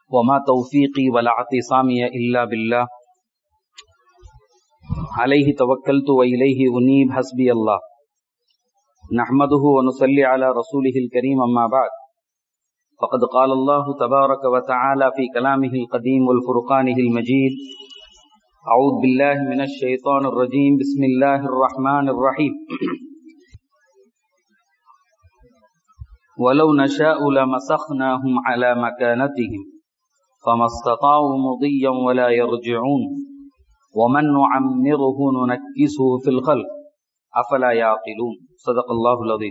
وما توفيقي ولا اعتصامي إلا بالله عليه توكلت وإليه أنيب حسبي الله نحمده ونصلي على رسوله الكريم أما بعد فقد قال الله تبارك وتعالى في كلامه القديم والفرقانه المجيد أعوذ بالله من الشيطان الرجيم بسم الله الرحمن الرحيم ولو نشاء لمسخناهم على مكانتهم فما استطاعوا مضيا ولا يرجعون ومن نعمره ننكسه في الخلق أفلا يعقلون صدق الله العظيم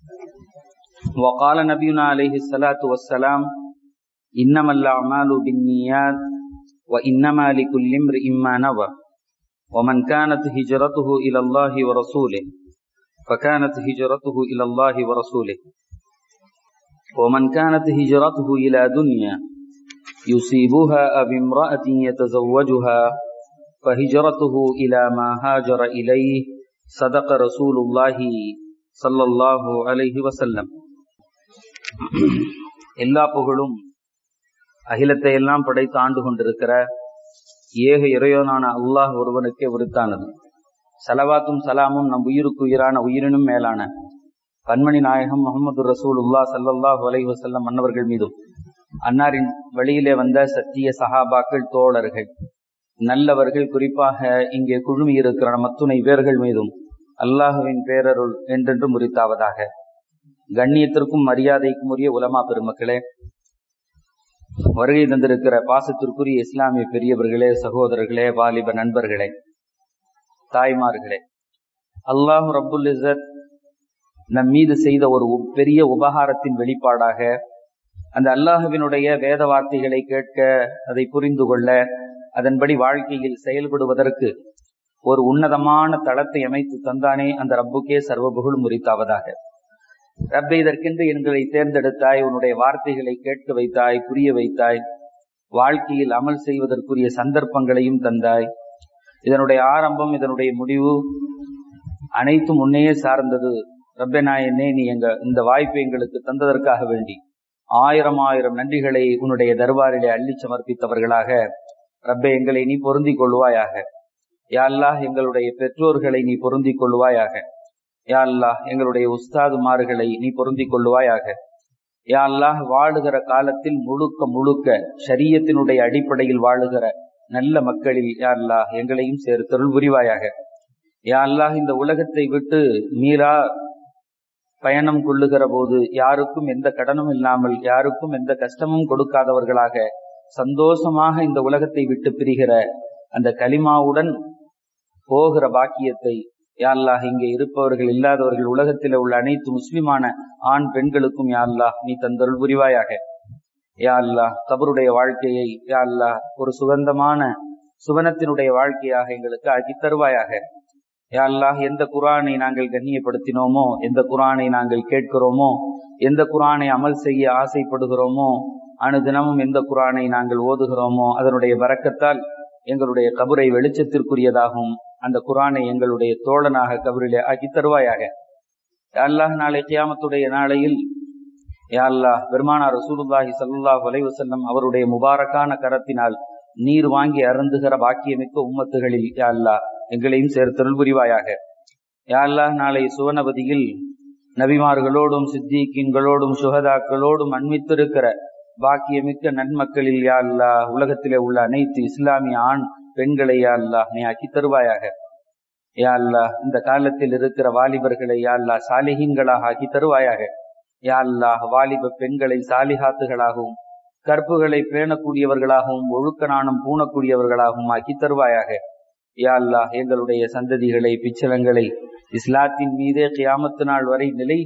وقال نبينا عليه الصلاة والسلام إنما الأعمال بالنيات وإنما لكل امرئ ما نوى ومن كانت هجرته إلى الله ورسوله فكانت هجرته إلى الله ورسوله ومن كانت هجرته إلى دنيا يصيبها أو امرأة يتزوجها فهجرته إلى ما هاجر إليه صدق رسول الله صلى الله عليه وسلم எல்லா புகழும் அகிலத்தை எல்லாம் படைத்து ஆண்டு கொண்டிருக்கிற ஏக இறையோனான அல்லாஹ் ஒருவனுக்கே உரித்தானது சலவாத்தும் சலாமும் நம் உயிருக்கு உயிரான உயிரினும் மேலான கண்மணி நாயகம் முகமது ரசூல் உல்லா சல்லாஹ் அலைஹி வசல்லம் மன்னவர்கள் மீதும் அன்னாரின் வழியிலே வந்த சத்திய சஹாபாக்கள் தோழர்கள் நல்லவர்கள் குறிப்பாக இங்கே குழுமி இருக்கிற மத்துணை பேர்கள் மீதும் அல்லாஹுவின் பேரருள் என்றென்றும் முறித்தாவதாக கண்ணியத்திற்கும் மரியாதைக்கும் உரிய உலமா பெருமக்களே வருகை தந்திருக்கிற பாசத்திற்குரிய இஸ்லாமிய பெரியவர்களே சகோதரர்களே வாலிப நண்பர்களே தாய்மார்களே அல்லாஹு ரபுல் இசத் நம் மீது செய்த ஒரு பெரிய உபகாரத்தின் வெளிப்பாடாக அந்த அல்லாஹுவினுடைய வேத வார்த்தைகளை கேட்க அதை புரிந்து கொள்ள அதன்படி வாழ்க்கையில் செயல்படுவதற்கு ஒரு உன்னதமான தளத்தை அமைத்து தந்தானே அந்த ரப்புக்கே சர்வபுகழும் முறித்தாவதாக ரப்பை இதற்கென்று எங்களை தேர்ந்தெடுத்தாய் உன்னுடைய வார்த்தைகளை கேட்க வைத்தாய் புரிய வைத்தாய் வாழ்க்கையில் அமல் செய்வதற்குரிய சந்தர்ப்பங்களையும் தந்தாய் இதனுடைய ஆரம்பம் இதனுடைய முடிவு அனைத்தும் உன்னையே சார்ந்தது ரப்பனாயனே நீ எங்க இந்த வாய்ப்பை எங்களுக்கு தந்ததற்காக வேண்டி ஆயிரம் ஆயிரம் நன்றிகளை உன்னுடைய தர்பாரிலே அள்ளி சமர்ப்பித்தவர்களாக ரப்பே எங்களை நீ பொருந்தி கொள்வாயாக யா அல்லாஹ் எங்களுடைய பெற்றோர்களை நீ பொருந்தி கொள்வாயாக யா அல்லாஹ் எங்களுடைய உஸ்தாதுமார்களை நீ பொருந்தி கொள்வாயாக யா அல்லாஹ் வாழுகிற காலத்தில் முழுக்க முழுக்க ஷரியத்தினுடைய அடிப்படையில் வாழுகிற நல்ல மக்களில் யா அல்லாஹ் எங்களையும் சேர்த்தருள் புரிவாயாக யா அல்லாஹ் இந்த உலகத்தை விட்டு மீறா பயணம் கொள்ளுகிற போது யாருக்கும் எந்த கடனும் இல்லாமல் யாருக்கும் எந்த கஷ்டமும் கொடுக்காதவர்களாக சந்தோஷமாக இந்த உலகத்தை விட்டு பிரிகிற அந்த கலிமாவுடன் போகிற பாக்கியத்தை யாழ்லாஹ் இங்கே இருப்பவர்கள் இல்லாதவர்கள் உலகத்தில் உள்ள அனைத்து முஸ்லிமான ஆண் பெண்களுக்கும் யாழ்லாஹ் நீ தந்தருள் புரிவாயாக யா அல்லாஹ் கபருடைய வாழ்க்கையை யா அல்லாஹ் ஒரு சுகந்தமான சுவனத்தினுடைய வாழ்க்கையாக எங்களுக்கு ஆக்கி தருவாயாக யா அல்லாஹ் எந்த குரானை நாங்கள் கண்ணியப்படுத்தினோமோ எந்த குரானை நாங்கள் கேட்கிறோமோ எந்த குரானை அமல் செய்ய ஆசைப்படுகிறோமோ அனுதினமும் எந்த குரானை நாங்கள் ஓதுகிறோமோ அதனுடைய வரக்கத்தால் எங்களுடைய கபரை வெளிச்சத்திற்குரியதாகும் அந்த குரானை எங்களுடைய தோழனாக கபரிலே ஆக்கி தருவாயாக அல்லாஹ் நாளை கியாமத்துடைய நாளையில் யா அல்லாஹ் பெருமானார் ரசூலுல்லாஹி சல்லாஹ் வலைவசல்லம் அவருடைய முபாரக்கான கரத்தினால் நீர் வாங்கி அருந்துகிற பாக்கியமிக்க உம்மத்துகளில் யா அல்லாஹ் எங்களையும் சேர்த்தருள் புரிவாயாக யா அல்லாஹ் நாளை சுவனபதியில் நபிமார்களோடும் சித்திகீன்களோடும் சுகதாக்களோடும் அண்மித்திருக்கிற பாக்கியமிக்க நன்மக்களில் யா அல்லா உலகத்திலே உள்ள அனைத்து இஸ்லாமிய ஆண் பெண்களை யா அல்லா நீ ஆக்கி தருவாயாக யா அல்லா இந்த காலத்தில் இருக்கிற வாலிபர்களை யா அல்லா சாலிஹீன்களாக ஆக்கி தருவாயாக யா அல்லா வாலிப பெண்களை சாலிஹாத்துகளாகவும் கற்புகளை பேணக்கூடியவர்களாகவும் ஒழுக்க நாணம் பூணக்கூடியவர்களாகவும் ஆக்கி தருவாயாக யா அல்லா எங்களுடைய சந்ததிகளை பிச்சலங்களை இஸ்லாத்தின் மீதே கியாமத்து நாள் வரை நிலை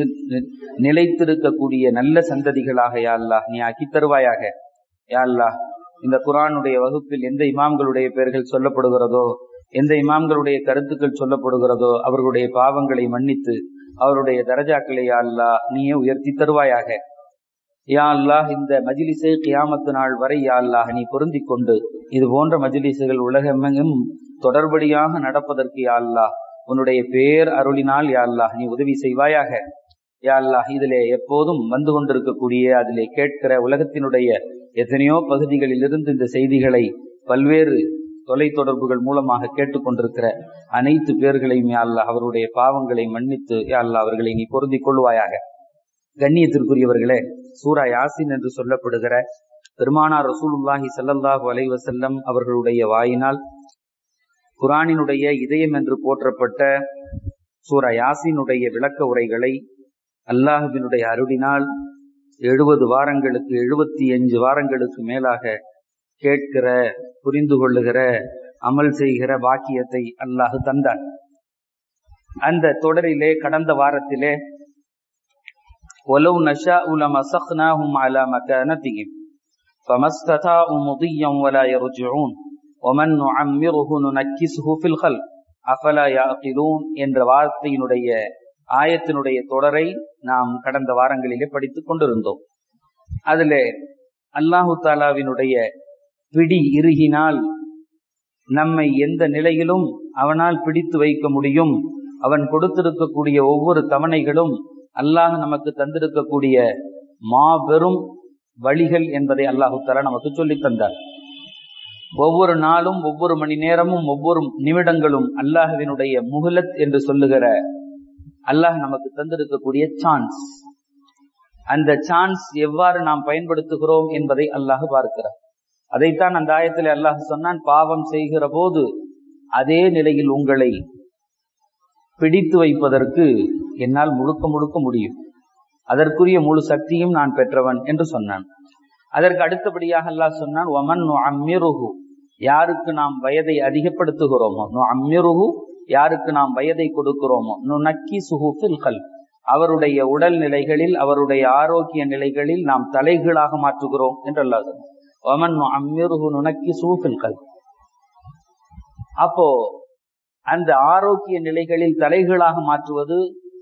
நிலைத்திருக்கக்கூடிய நல்ல சந்ததிகளாக யா அல்லா நீ ஆக்கி தருவாயாக யா அல்லா இந்த குரானுடைய வகுப்பில் எந்த இமாம்களுடைய பெயர்கள் சொல்லப்படுகிறதோ எந்த இமாம்களுடைய கருத்துக்கள் சொல்லப்படுகிறதோ அவர்களுடைய பாவங்களை மன்னித்து அவருடைய தரஜாக்களை யா அல்லா நீயே உயர்த்தி தருவாயாக யா அல்லாஹ் இந்த மஜிலிசை கியாமத்து நாள் வரை யா அல்லாஹ் நீ பொருந்தி கொண்டு இது போன்ற மஜிலிசுகள் உலகமெங்கும் தொடர்படியாக நடப்பதற்கு யா அல்லாஹ் உன்னுடைய பேர் அருளினால் யா அல்லாஹ் நீ உதவி செய்வாயாக யா அல்லாஹ் இதிலே எப்போதும் வந்து கொண்டிருக்கக்கூடிய அதிலே கேட்கிற உலகத்தினுடைய எத்தனையோ பகுதிகளிலிருந்து இந்த செய்திகளை பல்வேறு தொலைத்தொடர்புகள் மூலமாக கேட்டுக்கொண்டிருக்கிற அனைத்து பேர்களையும் அல்ல அவருடைய பாவங்களை மன்னித்து அல்ல அவர்களை நீ பொருந்திக் கொள்வாயாக கண்ணியத்திற்குரியவர்களே சூரா யாசின் என்று சொல்லப்படுகிற பெருமானார் ரசூலுல்லாஹி சல்லல்லாஹு அலைவசல்லம் அவர்களுடைய வாயினால் குரானினுடைய இதயம் என்று போற்றப்பட்ட சூரா யாசினுடைய விளக்க உரைகளை அல்லாஹுவினுடைய அருளினால் எழுபது வாரங்களுக்கு எழுபத்தி அஞ்சு வாரங்களுக்கு மேலாக கேட்கிற புரிந்து கொள்ளுகிற அமல் செய்கிற பாக்கியத்தை அல்லாஹு தந்தார் அந்த தொடரிலே கடந்த வாரத்திலே ஒலவு நஷா உலம் அசக்னாஹும் அலா மக்கானத்தியும் فما استطاعوا مضيا ولا يرجعون ومن نعمره ننكسه في الخلق அஃபலா யாக்கிலூன் என்ற வார்த்தையினுடைய ஆயத்தினுடைய தொடரை நாம் கடந்த வாரங்களிலே படித்துக் கொண்டிருந்தோம் அதிலே அல்லாஹு தாலாவினுடைய பிடி இறுகினால் நம்மை எந்த நிலையிலும் அவனால் பிடித்து வைக்க முடியும் அவன் கொடுத்திருக்கக்கூடிய ஒவ்வொரு தவணைகளும் அல்லாஹ் நமக்கு தந்திருக்கக்கூடிய மாபெரும் வழிகள் என்பதை அல்லாஹு தாலா நமக்கு சொல்லித் தந்தார் ஒவ்வொரு நாளும் ஒவ்வொரு மணி நேரமும் ஒவ்வொரு நிமிடங்களும் அல்லாஹுவினுடைய முகலத் என்று சொல்லுகிற அல்லாஹ் நமக்கு தந்திருக்கக்கூடிய சான்ஸ் அந்த சான்ஸ் எவ்வாறு நாம் பயன்படுத்துகிறோம் என்பதை அல்லாஹ் பார்க்கிறார் அதைத்தான் அந்த ஆயத்தில் அல்லாஹ் சொன்னான் பாவம் செய்கிற போது அதே நிலையில் உங்களை பிடித்து வைப்பதற்கு என்னால் முழுக்க முழுக்க முடியும் அதற்குரிய முழு சக்தியும் நான் பெற்றவன் என்று சொன்னான் அதற்கு அடுத்தபடியாக அல்லாஹ் சொன்னான் ஒமன் அம்மிருகு யாருக்கு நாம் வயதை அதிகப்படுத்துகிறோமோ நோ அம்மிருகு யாருக்கு நாம் வயதை கொடுக்கிறோமோ நுனக்கி சுகுஃபில் கல் அவருடைய உடல் நிலைகளில் அவருடைய ஆரோக்கிய நிலைகளில் நாம் தலைகீழாக மாற்றுகிறோம் என்று அல்லாஹ் ஒமன் அம்மிருகு நுனக்கி சுகுஃபில் கல் அப்போ அந்த ஆரோக்கிய நிலைகளில் தலைகீழாக மாற்றுவது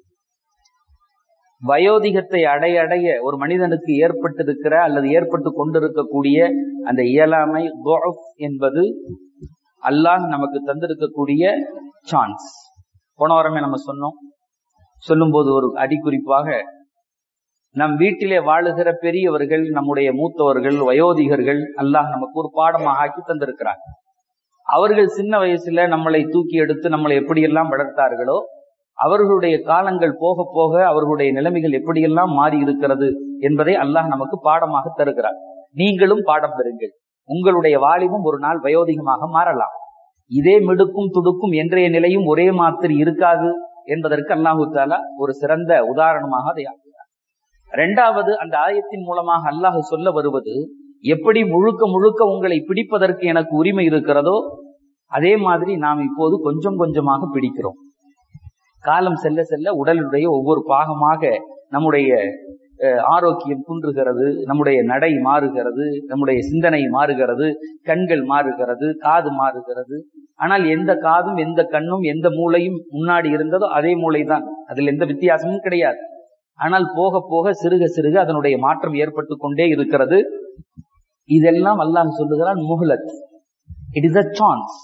வயோதிகத்தை அடைய அடைய ஒரு மனிதனுக்கு ஏற்பட்டிருக்கிற அல்லது ஏற்பட்டு கொண்டிருக்கக்கூடிய அந்த இயலாமை என்பது அல்லாஹ் நமக்கு தந்திருக்கக்கூடிய சான்ஸ் போன வாரமே நம்ம சொன்னோம் சொல்லும்போது ஒரு அடிக்குறிப்பாக நம் வீட்டிலே வாழுகிற பெரியவர்கள் நம்முடைய மூத்தவர்கள் வயோதிகர்கள் அல்லாஹ் நமக்கு ஒரு பாடமாக ஆக்கி தந்திருக்கிறார் அவர்கள் சின்ன வயசுல நம்மளை தூக்கி எடுத்து நம்மளை எப்படியெல்லாம் வளர்த்தார்களோ அவர்களுடைய காலங்கள் போக போக அவர்களுடைய நிலைமைகள் எப்படியெல்லாம் மாறி இருக்கிறது என்பதை அல்லாஹ் நமக்கு பாடமாக தருகிறார் நீங்களும் பாடம் பெறுங்கள் உங்களுடைய வாலிபம் ஒரு நாள் வயோதிகமாக மாறலாம் இதே மிடுக்கும் துடுக்கும் என்றைய நிலையும் ஒரே மாதிரி இருக்காது என்பதற்கு அல்லாஹு தாலா ஒரு சிறந்த உதாரணமாக அதை ஆக்குகிறார் இரண்டாவது அந்த ஆயத்தின் மூலமாக அல்லாஹ் சொல்ல வருவது எப்படி முழுக்க முழுக்க உங்களை பிடிப்பதற்கு எனக்கு உரிமை இருக்கிறதோ அதே மாதிரி நாம் இப்போது கொஞ்சம் கொஞ்சமாக பிடிக்கிறோம் காலம் செல்ல செல்ல உடலுடைய ஒவ்வொரு பாகமாக நம்முடைய ஆரோக்கியம் குன்றுகிறது நம்முடைய நடை மாறுகிறது நம்முடைய சிந்தனை மாறுகிறது கண்கள் மாறுகிறது காது மாறுகிறது ஆனால் எந்த காதும் எந்த கண்ணும் எந்த மூளையும் முன்னாடி இருந்ததோ அதே மூளை தான் அதில் எந்த வித்தியாசமும் கிடையாது ஆனால் போக போக சிறுக சிறுக அதனுடைய மாற்றம் ஏற்பட்டு கொண்டே இருக்கிறது இதெல்லாம் அல்லாஹ் சொல்லுகிறான் முஹலத் it is a chance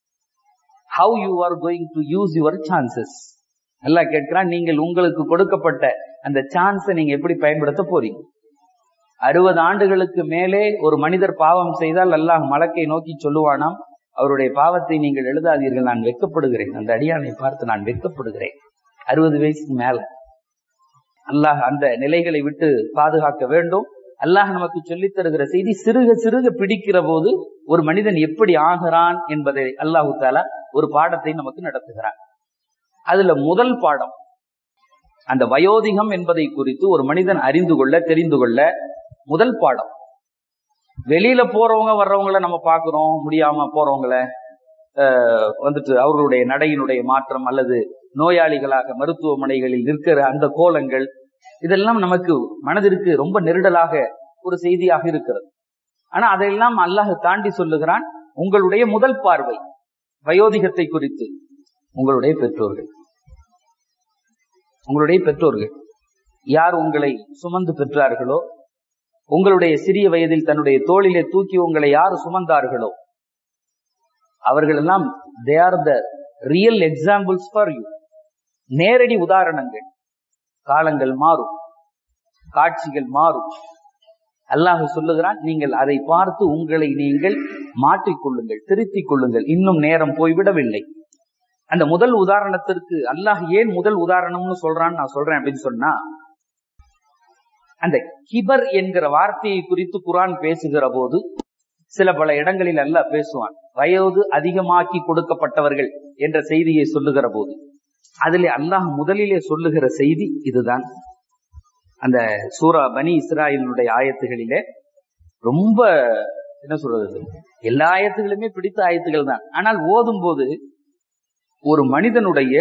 how you are going to use your chances Allah கேட்கிறான் நீங்கள் உங்களுக்கு கொடுக்கப்பட்ட அந்த சான்ஸை நீங்க எப்படி பயன்படுத்த போறீங்க அறுபது ஆண்டுகளுக்கு மேலே ஒரு மனிதர் பாவம் செய்தால் அல்லாஹ் மலக்கை நோக்கி சொல்லுவானாம் அவருடைய பாவத்தை நீங்கள் எழுதாதீர்கள் நான் வெக்கப்படுகிறேன் அந்த அடியானை பார்த்து நான் வெக்கப்படுகிறேன் அறுபது வயசுக்கு மேல அல்லாஹ் அந்த நிலைகளை விட்டு பாதுகாக்க வேண்டும் அல்லாஹ் நமக்கு சொல்லித் தருகிற செய்தி சிறுக சிறுக பிடிக்கிற போது ஒரு மனிதன் எப்படி ஆகிறான் என்பதை அல்லாஹு தாலா ஒரு பாடத்தை நமக்கு நடத்துகிறான் அதுல முதல் பாடம் அந்த வயோதிகம் என்பதை குறித்து ஒரு மனிதன் அறிந்து கொள்ள தெரிந்து கொள்ள முதல் பாடம் வெளியில போறவங்க வர்றவங்கள நம்ம பாக்குறோம் முடியாம போறவங்கள வந்துட்டு அவர்களுடைய நடையினுடைய மாற்றம் அல்லது நோயாளிகளாக மருத்துவமனைகளில் நிற்கிற அந்த கோலங்கள் இதெல்லாம் நமக்கு மனதிற்கு ரொம்ப நெருடலாக ஒரு செய்தியாக இருக்கிறது ஆனா அதையெல்லாம் அல்லாஹ் தாண்டி சொல்லுகிறான் உங்களுடைய முதல் பார்வை வயோதிகத்தை குறித்து உங்களுடைய பெற்றோர்கள் உங்களுடைய பெற்றோர்கள் யார் உங்களை சுமந்து பெற்றார்களோ உங்களுடைய சிறிய வயதில் தன்னுடைய தோளிலே தூக்கி உங்களை யார் சுமந்தார்களோ அவர்கள் எல்லாம் they are the real examples for you நேரடி உதாரணங்கள் காலங்கள் மாறும் காட்சிகள் மாறும் அல்லாஹ் சொல்லுகிறான் நீங்கள் அதை பார்த்து உங்களை நீங்கள் மாற்றிக்கொள்ளுங்கள் திருத்திக் கொள்ளுங்கள் இன்னும் நேரம் போய்விடவில்லை அந்த முதல் உதாரணத்திற்கு அல்லாஹ் ஏன் முதல் உதாரணம்னு சொல்றான்னு நான் சொல்றேன் அப்படின்னு சொன்னா அந்த கிபர் என்கிற வார்த்தையை குறித்து குரான் பேசுகிற போது சில பல இடங்களில் அல்லாஹ் பேசுவான் வயது அதிகமாக்கி கொடுக்கப்பட்டவர்கள் என்ற செய்தியை சொல்லுகிற போது அதிலே அல்லாஹ் முதலிலே சொல்லுகிற செய்தி இதுதான் அந்த சூரா பனி இஸ்ராயலினுடைய ஆயத்துகளிலே ரொம்ப என்ன சொல்றது எல்லா ஆயத்துகளுமே பிடித்த ஆயத்துகள் தான் ஆனால் ஓதும் போது ஒரு மனிதனுடைய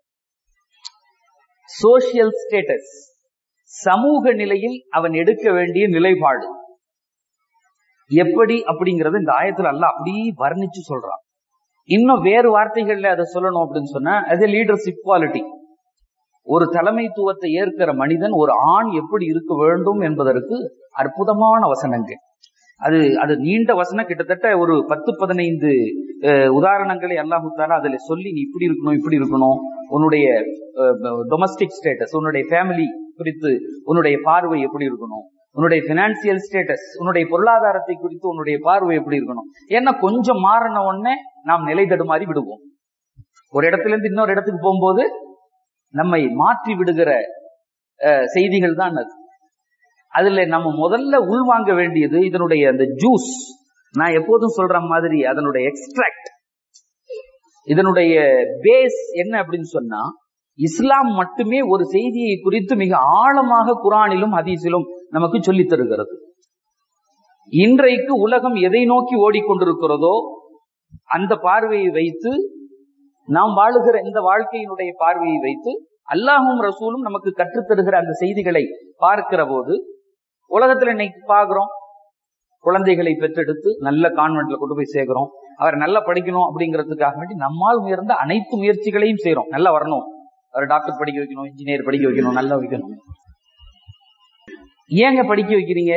சோசியல் ஸ்டேட்டஸ் சமூக நிலையில் அவன் எடுக்க வேண்டிய நிலைப்பாடு எப்படி அப்படிங்கறது இந்த ஆயத்துல அல்ல அப்படியே வர்ணிச்சு சொல்றான் இன்னும் வேறு வார்த்தைகள்ல அதை சொல்லணும் அப்படின்னு சொன்னா அது லீடர்ஷிப் குவாலிட்டி ஒரு தலைமைத்துவத்தை ஏற்கிற மனிதன் ஒரு ஆண் எப்படி இருக்க வேண்டும் என்பதற்கு அற்புதமான வசனங்கள் அது அது நீண்ட வசனம் கிட்டத்தட்ட ஒரு பத்து பதினைந்து உதாரணங்களை அல்லாஹு தாலா அதுல சொல்லி நீ இப்படி இருக்கணும் இப்படி இருக்கணும் உன்னுடைய டொமஸ்டிக் ஸ்டேட்டஸ் உன்னுடைய ஃபேமிலி குறித்து உன்னுடைய பார்வை எப்படி இருக்கணும் உன்னுடைய பினான்சியல் ஸ்டேட்டஸ் உன்னுடைய பொருளாதாரத்தை குறித்து உன்னுடைய பார்வை எப்படி இருக்கணும் ஏன்னா கொஞ்சம் மாறின உடனே நாம் நிலை தடுமாறி விடுவோம் ஒரு இடத்துல இருந்து இன்னொரு இடத்துக்கு போகும்போது நம்மை மாற்றி விடுகிற செய்திகள் தான் அது அதுல நம்ம முதல்ல உள்வாங்க வேண்டியது இதனுடைய அந்த ஜூஸ் நான் எப்போதும் சொல்ற மாதிரி அதனுடைய எக்ஸ்ட்ராக்ட் இதனுடைய பேஸ் என்ன அப்படின்னு சொன்னா இஸ்லாம் மட்டுமே ஒரு செய்தியை குறித்து மிக ஆழமாக குரானிலும் ஹதீஸிலும் நமக்கு சொல்லித் தருகிறது இன்றைக்கு உலகம் எதை நோக்கி ஓடிக்கொண்டிருக்கிறதோ அந்த பார்வையை வைத்து நாம் வாழுகிற இந்த வாழ்க்கையினுடைய பார்வையை வைத்து அல்லாஹும் ரசூலும் நமக்கு கற்றுத்தருகிற அந்த செய்திகளை பார்க்கிற போது உலகத்துல இன்னைக்கு பாக்குறோம் குழந்தைகளை பெற்றெடுத்து நல்ல கான்வென்ட்ல கொண்டு போய் சேர்க்கிறோம் அவர் நல்லா படிக்கணும் அப்படிங்கிறதுக்காக வேண்டி நம்மால் உயர்ந்த அனைத்து முயற்சிகளையும் செய்யறோம் நல்லா வரணும் அவர் டாக்டர் படிக்க வைக்கணும் இன்ஜினியர் படிக்க வைக்கணும் நல்லா வைக்கணும் ஏங்க படிக்க வைக்கிறீங்க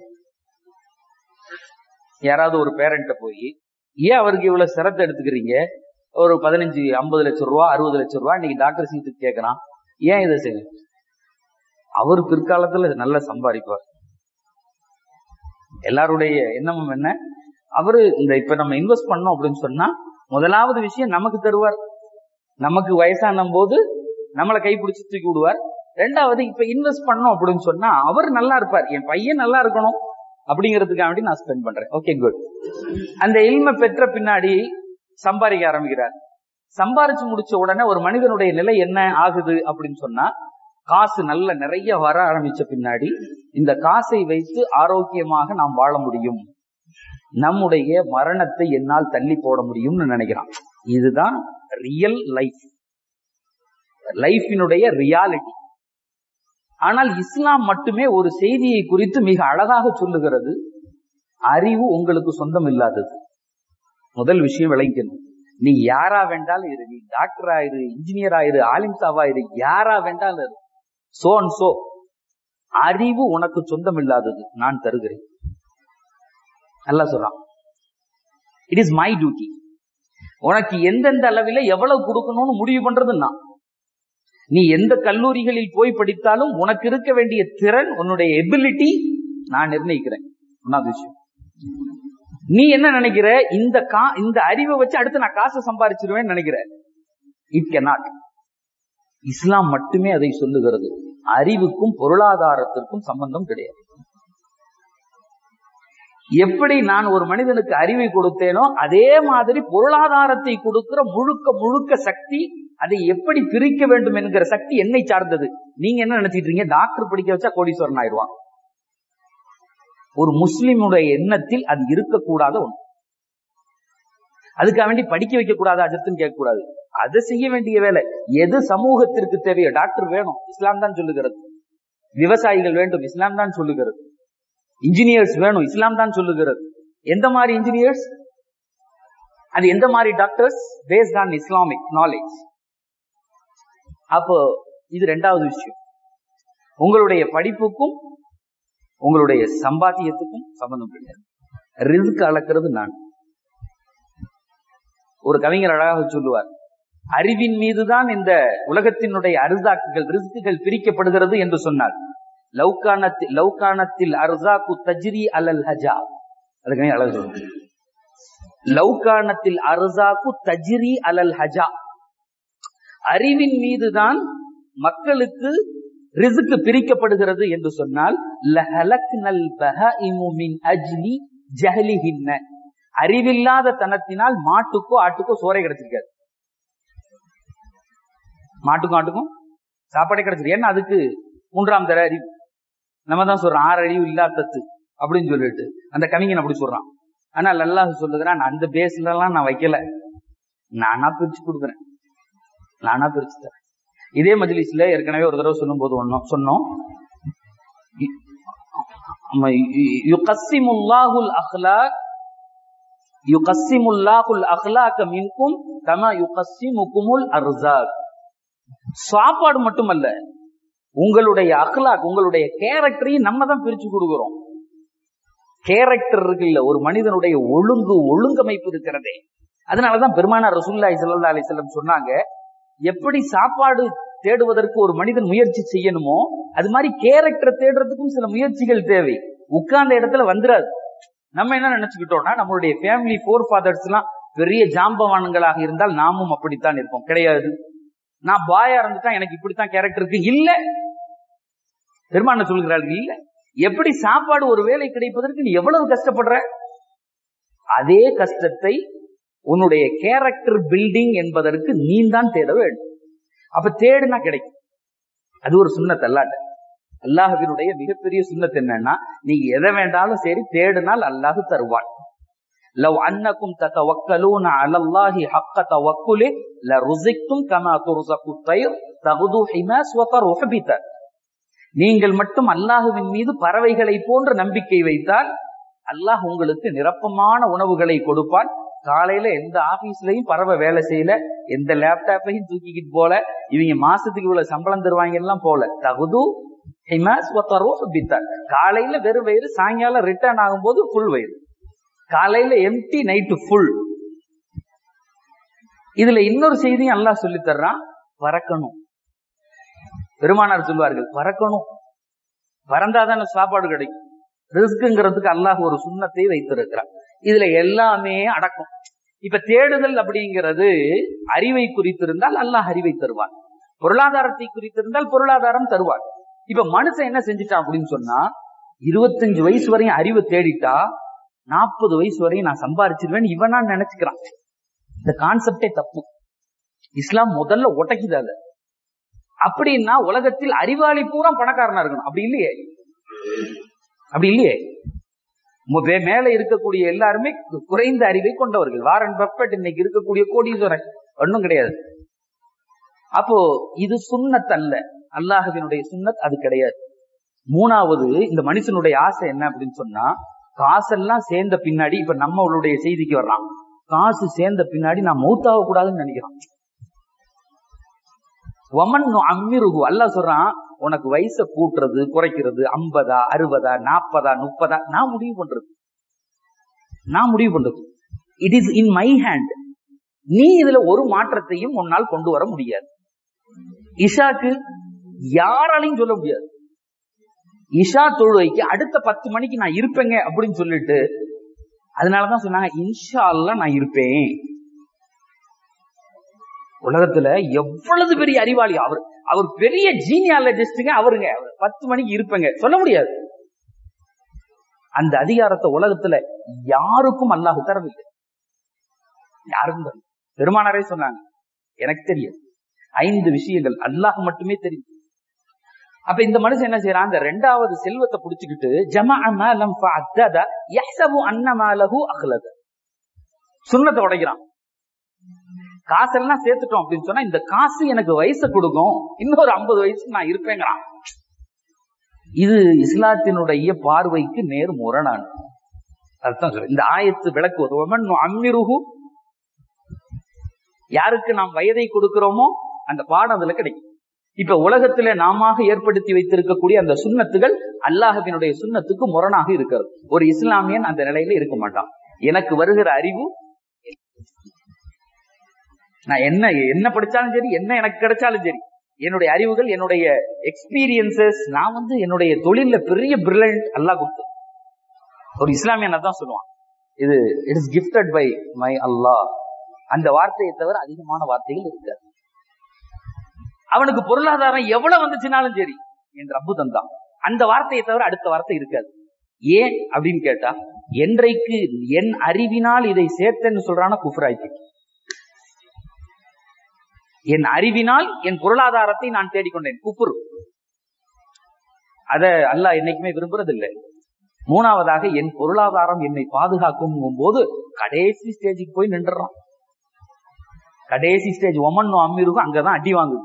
யாராவது ஒரு பேரண்ட போய் ஏன் அவருக்கு இவ்வளவு சிரத்தை எடுத்துக்கிறீங்க ஒரு பதினஞ்சு ஐம்பது லட்சம் ரூபா அறுபது லட்சம் ரூபா இன்னைக்கு டாக்டர் சீட்டுக்கு கேட்கறான் ஏன் இதை செய்ய அவர் பிற்காலத்துல நல்லா சம்பாதிப்பார் எல்லாருடைய எண்ணமும் என்ன அவரு இந்த இப்ப நம்ம இன்வெஸ்ட் பண்ணோம் அப்படின்னு சொன்னா முதலாவது விஷயம் நமக்கு தருவார் நமக்கு வயசான போது நம்மளை கைப்பிடிச்சு தூக்கி விடுவார் ரெண்டாவது இப்ப இன்வெஸ்ட் பண்ணோம் அப்படின்னு சொன்னா அவர் நல்லா இருப்பார் என் பையன் நல்லா இருக்கணும் அப்படிங்கிறதுக்காக வேண்டி நான் ஸ்பெண்ட் பண்றேன் ஓகே குட் அந்த இல்மை பெற்ற பின்னாடி சம்பாதிக்க ஆரம்பிக்கிறார் சம்பாரிச்சு முடிச்ச உடனே ஒரு மனிதனுடைய நிலை என்ன ஆகுது அப்படின்னு சொன்னா காசு நல்ல நிறைய வர ஆரம்பிச்ச பின்னாடி இந்த காசை வைத்து ஆரோக்கியமாக நாம் வாழ முடியும் நம்முடைய மரணத்தை என்னால் தள்ளி போட முடியும்னு நினைக்கிறான் இதுதான் ரியல் லைஃப் லைஃபினுடைய ரியாலிட்டி ஆனால் இஸ்லாம் மட்டுமே ஒரு செய்தியை குறித்து மிக அழகாக சொல்லுகிறது அறிவு உங்களுக்கு சொந்தம் இல்லாதது முதல் விஷயம் விளங்கிக்கணும் நீ யாரா வேண்டாலும் இரு நீ டாக்டர் ஆயிரு இன்ஜினியர் ஆயிரு ஆலிம் சாவாயிரு யாரா வேண்டாலும் இரு சோ அண்ட் சோ அறிவு உனக்கு சொந்தம் இல்லாதது நான் தருகிறேன் நல்லா சொல்றான் இட் இஸ் மை டியூட்டி உனக்கு எந்தெந்த அளவில எவ்வளவு கொடுக்கணும்னு முடிவு பண்றது நான் நீ எந்த கல்லூரிகளில் போய் படித்தாலும் உனக்கு இருக்க வேண்டிய திறன் உன்னுடைய எபிலிட்டி நான் நிர்ணயிக்கிறேன் ஒன்னாவது விஷயம் நீ என்ன நினைக்கிற இந்த கா இந்த அறிவை வச்சு அடுத்து நான் காசை சம்பாதிச்சிருவேன் நினைக்கிற இட் நாட் இஸ்லாம் மட்டுமே அதை சொல்லுகிறது அறிவுக்கும் பொருளாதாரத்திற்கும் சம்பந்தம் கிடையாது எப்படி நான் ஒரு மனிதனுக்கு அறிவை கொடுத்தேனோ அதே மாதிரி பொருளாதாரத்தை கொடுக்கிற முழுக்க முழுக்க சக்தி அதை எப்படி பிரிக்க வேண்டும் என்கிற சக்தி என்னை சார்ந்தது நீங்க என்ன நினைச்சிட்டு இருக்கீங்க டாக்டர் படிக்க வச்சா கோடீஸ்வரன் ஆயிடுவான் ஒரு முஸ்லிமுடைய எண்ணத்தில் அது இருக்கக்கூடாத ஒன்று அதுக்காக வேண்டி படிக்க வைக்க கூடாது அஜத்துன்னு கேட்க கூடாது அதை செய்ய வேண்டிய வேலை எது சமூகத்திற்கு தேவையோ டாக்டர் வேணும் இஸ்லாம் தான் சொல்லுகிறது விவசாயிகள் வேண்டும் இஸ்லாம் தான் சொல்லுகிறது இன்ஜினியர்ஸ் வேணும் இஸ்லாம் தான் சொல்லுகிறது எந்த மாதிரி இன்ஜினியர்ஸ் அது எந்த மாதிரி doctors based on Islamic knowledge அப்போ இது ரெண்டாவது விஷயம் உங்களுடைய படிப்புக்கும் உங்களுடைய சம்பாத்தியத்துக்கும் சம்பந்தம் கிடையாது ரிஸ்க் அளக்கிறது நான் ஒரு கவிஞர் அழகாக சொல்லுவார் அறிவின் மீதுதான் இந்த உலகத்தினுடைய அரிசாக்குகள் ரிஸ்குகள் பிரிக்கப்படுகிறது என்று சொன்னார் லவ்கானத்தில் லவ்கானத்தில் அர்சாக்கு தஜ்ரி அலல் ஹஜா அதுக்கு அழகு சொல்லுங்க லவ்கானத்தில் அர்சாக்கு தஜ்ரி அலல் ஹஜா அறிவின் மீதுதான் மக்களுக்கு ரிசுக்கு பிரிக்கப்படுகிறது என்று சொன்னால் லஹலக்னல் பஹஇமு மின் அஜ்லி ஜஹலிஹின்ன அறிவில்லாத தனத்தினால் மாட்டுக்கோ ஆட்டுக்கோ சோறை கிடைச்சிருக்காது மாட்டுக்கும் ஆட்டுக்கும் சாப்பாடே கிடைச்சிருக்கு ஏன்னா அதுக்கு மூன்றாம் தர அறிவு நம்ம தான் சொல்றோம் ஆறு அறிவு இல்லாதது அப்படின்னு சொல்லிட்டு அந்த கவிஞன் அப்படி சொல்றான் ஆனா அல்லாஹ் சொல்லுகிறான் நான் அந்த பேஸ்ல எல்லாம் நான் வைக்கல நானா பிரிச்சு கொடுக்குறேன் நானா பிரிச்சு தரேன் இதே மஜ்லிஸ்ல ஏற்கனவே ஒரு தடவை சொல்லும் போது ஒன்னோம் சொன்னோம் யுகசிமுல்லாஹுல் அஹ்லாக் யுகசிமுல்லாஹுல் அஹ்லாக மின்கும் கமா யுகசிமுகுமுல் அர்சாக் சாப்பாடு மட்டுமல்ல உங்களுடைய அஹ்லாக் உங்களுடைய கேரக்டரையும் நம்ம தான் பிரிச்சு கொடுக்கிறோம் கேரக்டர் இருக்கு இல்ல ஒரு மனிதனுடைய ஒழுங்கு ஒழுங்கமைப்பு இருக்கிறதே அதனாலதான் பெருமானார் ரசூல்லாய் சல்லா அலிசல்லம் சொன்னாங்க எப்படி சாப்பாடு தேடுவதற்கு ஒரு மனிதன் முயற்சி செய்யணுமோ அது மாதிரி கேரக்டர் தேடுறதுக்கும் சில முயற்சிகள் தேவை உட்கார்ந்த இடத்துல வந்துடாது நம்ம என்ன நினைச்சுக்கிட்டோம்னா நம்மளுடைய ஃபேமிலி ஃபோர் ஃபாதர்ஸ் எல்லாம் பெரிய ஜாம்பவான்களாக இருந்தால் நாமும் அப்படித்தான் இருப்போம் கிடையாது நான் பாயா இருந்துட்டா எனக்கு இப்படித்தான் கேரக்டர் இருக்கு இல்ல பெருமான சொல்கிறார்கள் இல்ல எப்படி சாப்பாடு ஒரு வேலை கிடைப்பதற்கு நீ எவ்வளவு கஷ்டப்படுற அதே கஷ்டத்தை உன்னுடைய கேரக்டர் பில்டிங் என்பதற்கு நீ தான் தேட வேண்டும் அப்ப தேடுனா கிடைக்கும் அது ஒரு சுண்ணத் அல்லாட்ட அல்லாஹுவினுடைய மிகப்பெரிய சுண்ணத் என்னன்னா நீங்க எதை வேண்டாலும் சரி தேடினால் அல்லாஹு தருவான் லவ் அன்னக்கும் தத்தவக்கலூன அலல்லாஹி ஹக்க தவக்குலே லருசிக்கும் கமா துர்சகு தயிர் தகுது ஹிமாஸ் வதருஹ பிதர் நீங்கள் மட்டும் அல்லாஹுவின் மீது பறவைகளை போன்ற நம்பிக்கை வைத்தால் அல்லாஹ் உங்களுக்கு நிரப்பமான உணவுகளை கொடுப்பான் காலையில எந்த ஆபீஸ்லயும் பறவை வேலை செய்யல எந்த லேப்டாப்பையும் தூக்கிக்கிட்டு போல இவங்க மாசத்துக்கு இவ்வளவு சம்பளம் தருவாங்க எல்லாம் போல தகுது ஹிமாஸ் பித்தார் காலையில வெறும் வயிறு சாயங்காலம் ரிட்டர்ன் ஆகும்போது ஃபுல் வயிறு காலையில எம்டி நைட்டு ஃபுல் இதுல இன்னொரு செய்தியும் அல்லாஹ் சொல்லி தர்றான் பறக்கணும் பெருமானார் சொல்வார்கள் பறக்கணும் பறந்தாதான சாப்பாடு கிடைக்கும் ரிஸ்க்குங்கிறதுக்கு அல்லாஹ் ஒரு சுண்ணத்தை வைத்திருக்கிறார் இதுல எல்லாமே அடக்கும் இப்ப தேடுதல் அப்படிங்கிறது அறிவை குறித்திருந்தால் அல்லாஹ் அறிவை தருவார் பொருளாதாரத்தை குறித்திருந்தால் பொருளாதாரம் தருவார் இப்ப மனுஷன் என்ன செஞ்சுட்டான் அப்படின்னு சொன்னா இருபத்தஞ்சு வயசு வரையும் அறிவை தேடிட்டா நாற்பது வயசு வரையும் நான் சம்பாரிச்சிருவேன் இவனா நினைச்சுக்கிறான் இந்த கான்செப்டே தப்பு இஸ்லாம் முதல்ல உடைக்குது அதை அப்படின்னா உலகத்தில் அறிவாளி பூரா பணக்காரனா இருக்கணும் அப்படி இல்லையே அப்படி இல்லையே மேல இருக்கக்கூடிய எல்லாருமே குறைந்த அறிவை கொண்டவர்கள் வாரன் பப்பட் இன்னைக்கு இருக்கக்கூடிய கோடீஸ்வரன் ஒன்றும் கிடையாது அப்போ இது சுண்ணத் அல்ல அல்லாஹவினுடைய சுண்ணத் அது கிடையாது மூணாவது இந்த மனுஷனுடைய ஆசை என்ன அப்படின்னு சொன்னா காசெல்லாம் சேர்ந்த பின்னாடி இப்ப நம்மளுடைய செய்திக்கு வர்றான் காசு சேர்ந்த பின்னாடி நான் மௌத்தாக கூடாதுன்னு நினைக்கிறான் ஒமன் அம்மிருகு அல்ல சொல்றான் உனக்கு வயசை கூட்டுறது குறைக்கிறது ஐம்பதா அறுபதா நாற்பதா முப்பதா நான் முடிவு பண்றது நான் முடிவு பண்றது it is in my hand நீ இதுல ஒரு மாற்றத்தையும் உன்னால் கொண்டு வர முடியாது இஷாக்கு யாராலையும் சொல்ல முடியாது இஷா தொழுவைக்கு அடுத்த பத்து மணிக்கு நான் இருப்பேங்க அப்படின்னு சொல்லிட்டு அதனாலதான் சொன்னாங்க இன்ஷா அல்லா நான் இருப்பேன் உலகத்துல எவ்வளவு பெரிய அறிவாளி அவர் அவர் பெரிய ஜீனியாலஜிஸ்டுங்க அவருங்க பத்து மணிக்கு இருப்பேங்க சொல்ல முடியாது அந்த அதிகாரத்தை உலகத்துல யாருக்கும் அல்லாஹ் தரவில்லை யாருக்கும் பெருமானாரே சொன்னாங்க எனக்கு தெரியும் ஐந்து விஷயங்கள் அல்லாஹ் மட்டுமே தெரியும் அப்ப இந்த மனுஷன் என்ன செய்யறான் அந்த ரெண்டாவது செல்வத்தை புடிச்சுக்கிட்டு ஜமா அன்னமாலகு அகலத சுண்ணத்தை உடைக்கிறான் காசெல்லாம் சேர்த்துட்டோம் அப்படின்னு சொன்னா இந்த காசு எனக்கு வயசை கொடுக்கும் இன்னொரு ஐம்பது வயசுக்கு நான் இருப்பேங்கிறான் இது இஸ்லாத்தினுடைய பார்வைக்கு நேர் முரணான அர்த்தம் சொல்ல இந்த ஆயத்து விளக்குவது அம்மிருகு யாருக்கு நாம் வயதை கொடுக்கிறோமோ அந்த பாடம் அதுல கிடைக்கும் இப்ப உலகத்துல நாம ஏற்படுத்தி வைத்திருக்கக்கூடிய அந்த சுண்ணத்துகள் அல்லாஹவினுடைய சுண்ணத்துக்கு முரணாக இருக்கிறது ஒரு இஸ்லாமியன் அந்த நிலையில இருக்க மாட்டான் எனக்கு வருகிற அறிவு நான் என்ன என்ன படிச்சாலும் சரி என்ன எனக்கு கிடைச்சாலும் சரி என்னுடைய அறிவுகள் என்னுடைய எக்ஸ்பீரியன்சஸ் நான் வந்து என்னுடைய தொழில பெரிய பிரில்லண்ட் அல்லாஹ் கொடுத்து ஒரு இஸ்லாமியன் தான் சொல்லுவான் இது it is gifted by my Allah அந்த வார்த்தையை தவிர அதிகமான வார்த்தைகள் இருக்காது அவனுக்கு பொருளாதாரம் எவ்வளவு வந்துச்சுனாலும் சரி என் ரப்பு தந்தான் அந்த வார்த்தையை தவிர அடுத்த வார்த்தை இருக்காது ஏன் அப்படின்னு கேட்டா என்றைக்கு என் அறிவினால் இதை சேர்த்தேன்னு சொல்றான குஃப்ராய்க்கு என் அறிவினால் என் பொருளாதாரத்தை நான் தேடிக்கொண்டேன் குப்புரு அத அல்லாஹ் என்னைக்குமே விரும்புறதில்லை மூணாவதாக என் பொருளாதாரம் என்னை பாதுகாக்கும் போது கடைசி ஸ்டேஜுக்கு போய் நின்றுறான் கடைசி ஸ்டேஜ் ஒமன் அம்மிருக்கும் அங்கதான் அடி வாங்குது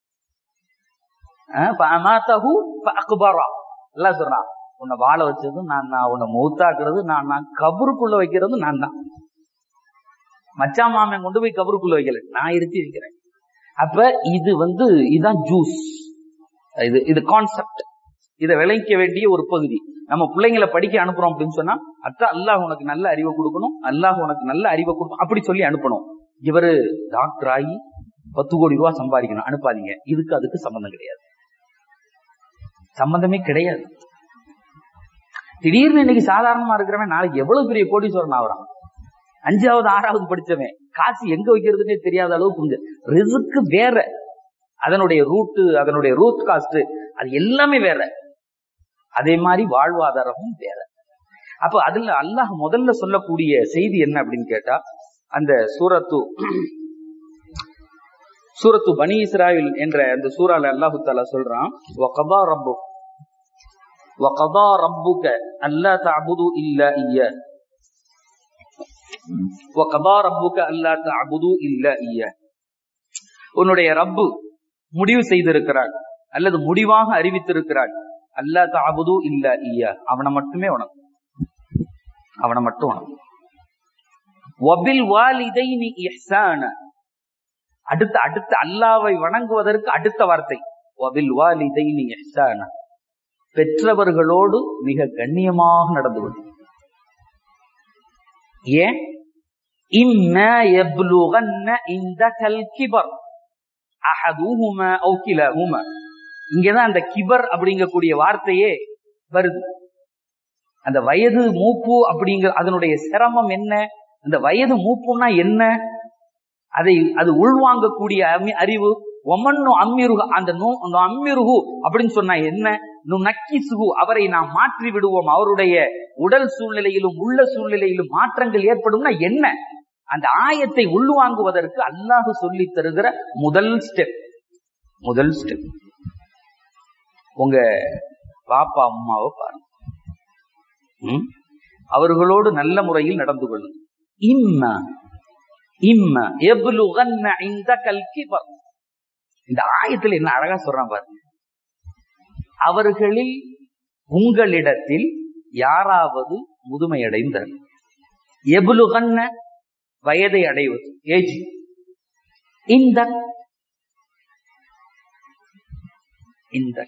எல்லாம் சொல்றான் உன்னை வாழ வச்சதும் நான் தான் உன்னை மௌத்தாக்குறது நான் தான் கபருக்குள்ள வைக்கிறதும் நான் தான் மச்சா மாமன் கொண்டு போய் கபருக்குள்ள வைக்கல நான் இருத்தி வைக்கிறேன் அப்ப இது வந்து இதுதான் ஜூஸ் இது இது கான்செப்ட் இதை விளைக்க வேண்டிய ஒரு பகுதி நம்ம பிள்ளைங்களை படிக்க அனுப்புறோம் அப்படின்னு சொன்னா அத்தா அல்லாஹ் உனக்கு நல்ல அறிவை கொடுக்கணும் அல்லாஹ் உனக்கு நல்ல அறிவை கொடுக்கணும் அப்படி சொல்லி அனுப்பணும் இவரு டாக்டர் ஆகி பத்து கோடி ரூபாய் சம்பாதிக்கணும் அனுப்பாதீங்க இதுக்கு அதுக்கு சம்பந்தம் கிடையாது சம்பந்தமே கிடையாது திடீர்னு இன்னைக்கு சாதாரணமா இருக்கிறவன் நாளைக்கு எவ்வளவு பெரிய கோடீஸ்வரன் ஆகிறான் அஞ்சாவது ஆறாவது படிச்சவன் காசு எங்க வைக்கிறதுனே தெரியாத அளவுக்கு கொஞ்சம் ரிசுக்கு வேற அதனுடைய ரூட்டு அதனுடைய ரூட் காஸ்ட் அது எல்லாமே வேற அதே மாதிரி வாழ்வாதாரமும் வேற அப்ப அதுல அல்லாஹ் முதல்ல சொல்லக்கூடிய செய்தி என்ன அப்படின்னு கேட்டா அந்த சூரத்து சூரத்து பனி இஸ்ராயில் என்ற அந்த சூறால அல்லாஹு தாலா சொல்றான் وَقَضَى رَبُّكَ وَقَضَى رَبُّكَ أَلَّا تَعْبُدُوا إِلَّا إِيَّاهُ وَقَضَى رَبُّكَ أَلَّا تَعْبُدُوا إِلَّا إِيَّاهُ உன்னுடைய ரப்பு முடிவு செய்திருக்கிறார் அல்லது முடிவாக அறிவித்திருக்கிறார் அல்லா தாபுது இல்ல ஐயா அவனை மட்டுமே உனக்கு அவனை மட்டும் உனக்கு வபில் வாலிதைனி இஹ்சான அடுத்த அடுத்த அல்லாவை வணங்குவதற்கு அடுத்த வார்த்தை வபில் வாலிதைனி இஹ்சான பெற்றவர்களோடு மிக கண்ணியமாக நடந்து கொள்ளும் ஏன் இம்மா யப்லுகன்ன இந்தகல் கிபர் அஹதுஹுமா அவு கிலஹுமா இங்கதான் அந்த கிபர் அப்படிங்கக்கூடிய வார்த்தையே வருது அந்த வயது மூப்பு அப்படிங்கிற அதனுடைய சிரமம் என்ன அந்த வயது மூப்புன்னா என்ன அதை அது உள்வாங்கக்கூடிய அறிவு ஒமன்னு அம்மிருகு அந்த அம்மிருகு அப்படின்னு சொன்னா என்ன நக்கிசுகு அவரை நாம் மாற்றி விடுவோம் அவருடைய உடல் சூழ்நிலையிலும் உள்ள சூழ்நிலையிலும் மாற்றங்கள் ஏற்படும்னா என்ன அந்த ஆயத்தை உள்வாங்குவதற்கு அல்லாஹு சொல்லி தருகிற முதல் ஸ்டெப் முதல் ஸ்டெப் உங்க பாப்பா அம்மாவை பாருங்க அவர்களோடு நல்ல முறையில் நடந்து கொள்ளுங்க இம்ம இம்ம எவ்வளவு இந்த கல்கி இந்த ஆயத்தில் என்ன அழகா சொல்றான் பாருங்க அவர்களில் உங்களிடத்தில் யாராவது முதுமையடைந்தார் எபுலுகன்ன வயதை அடைவது ஏஜ் இந்த இந்த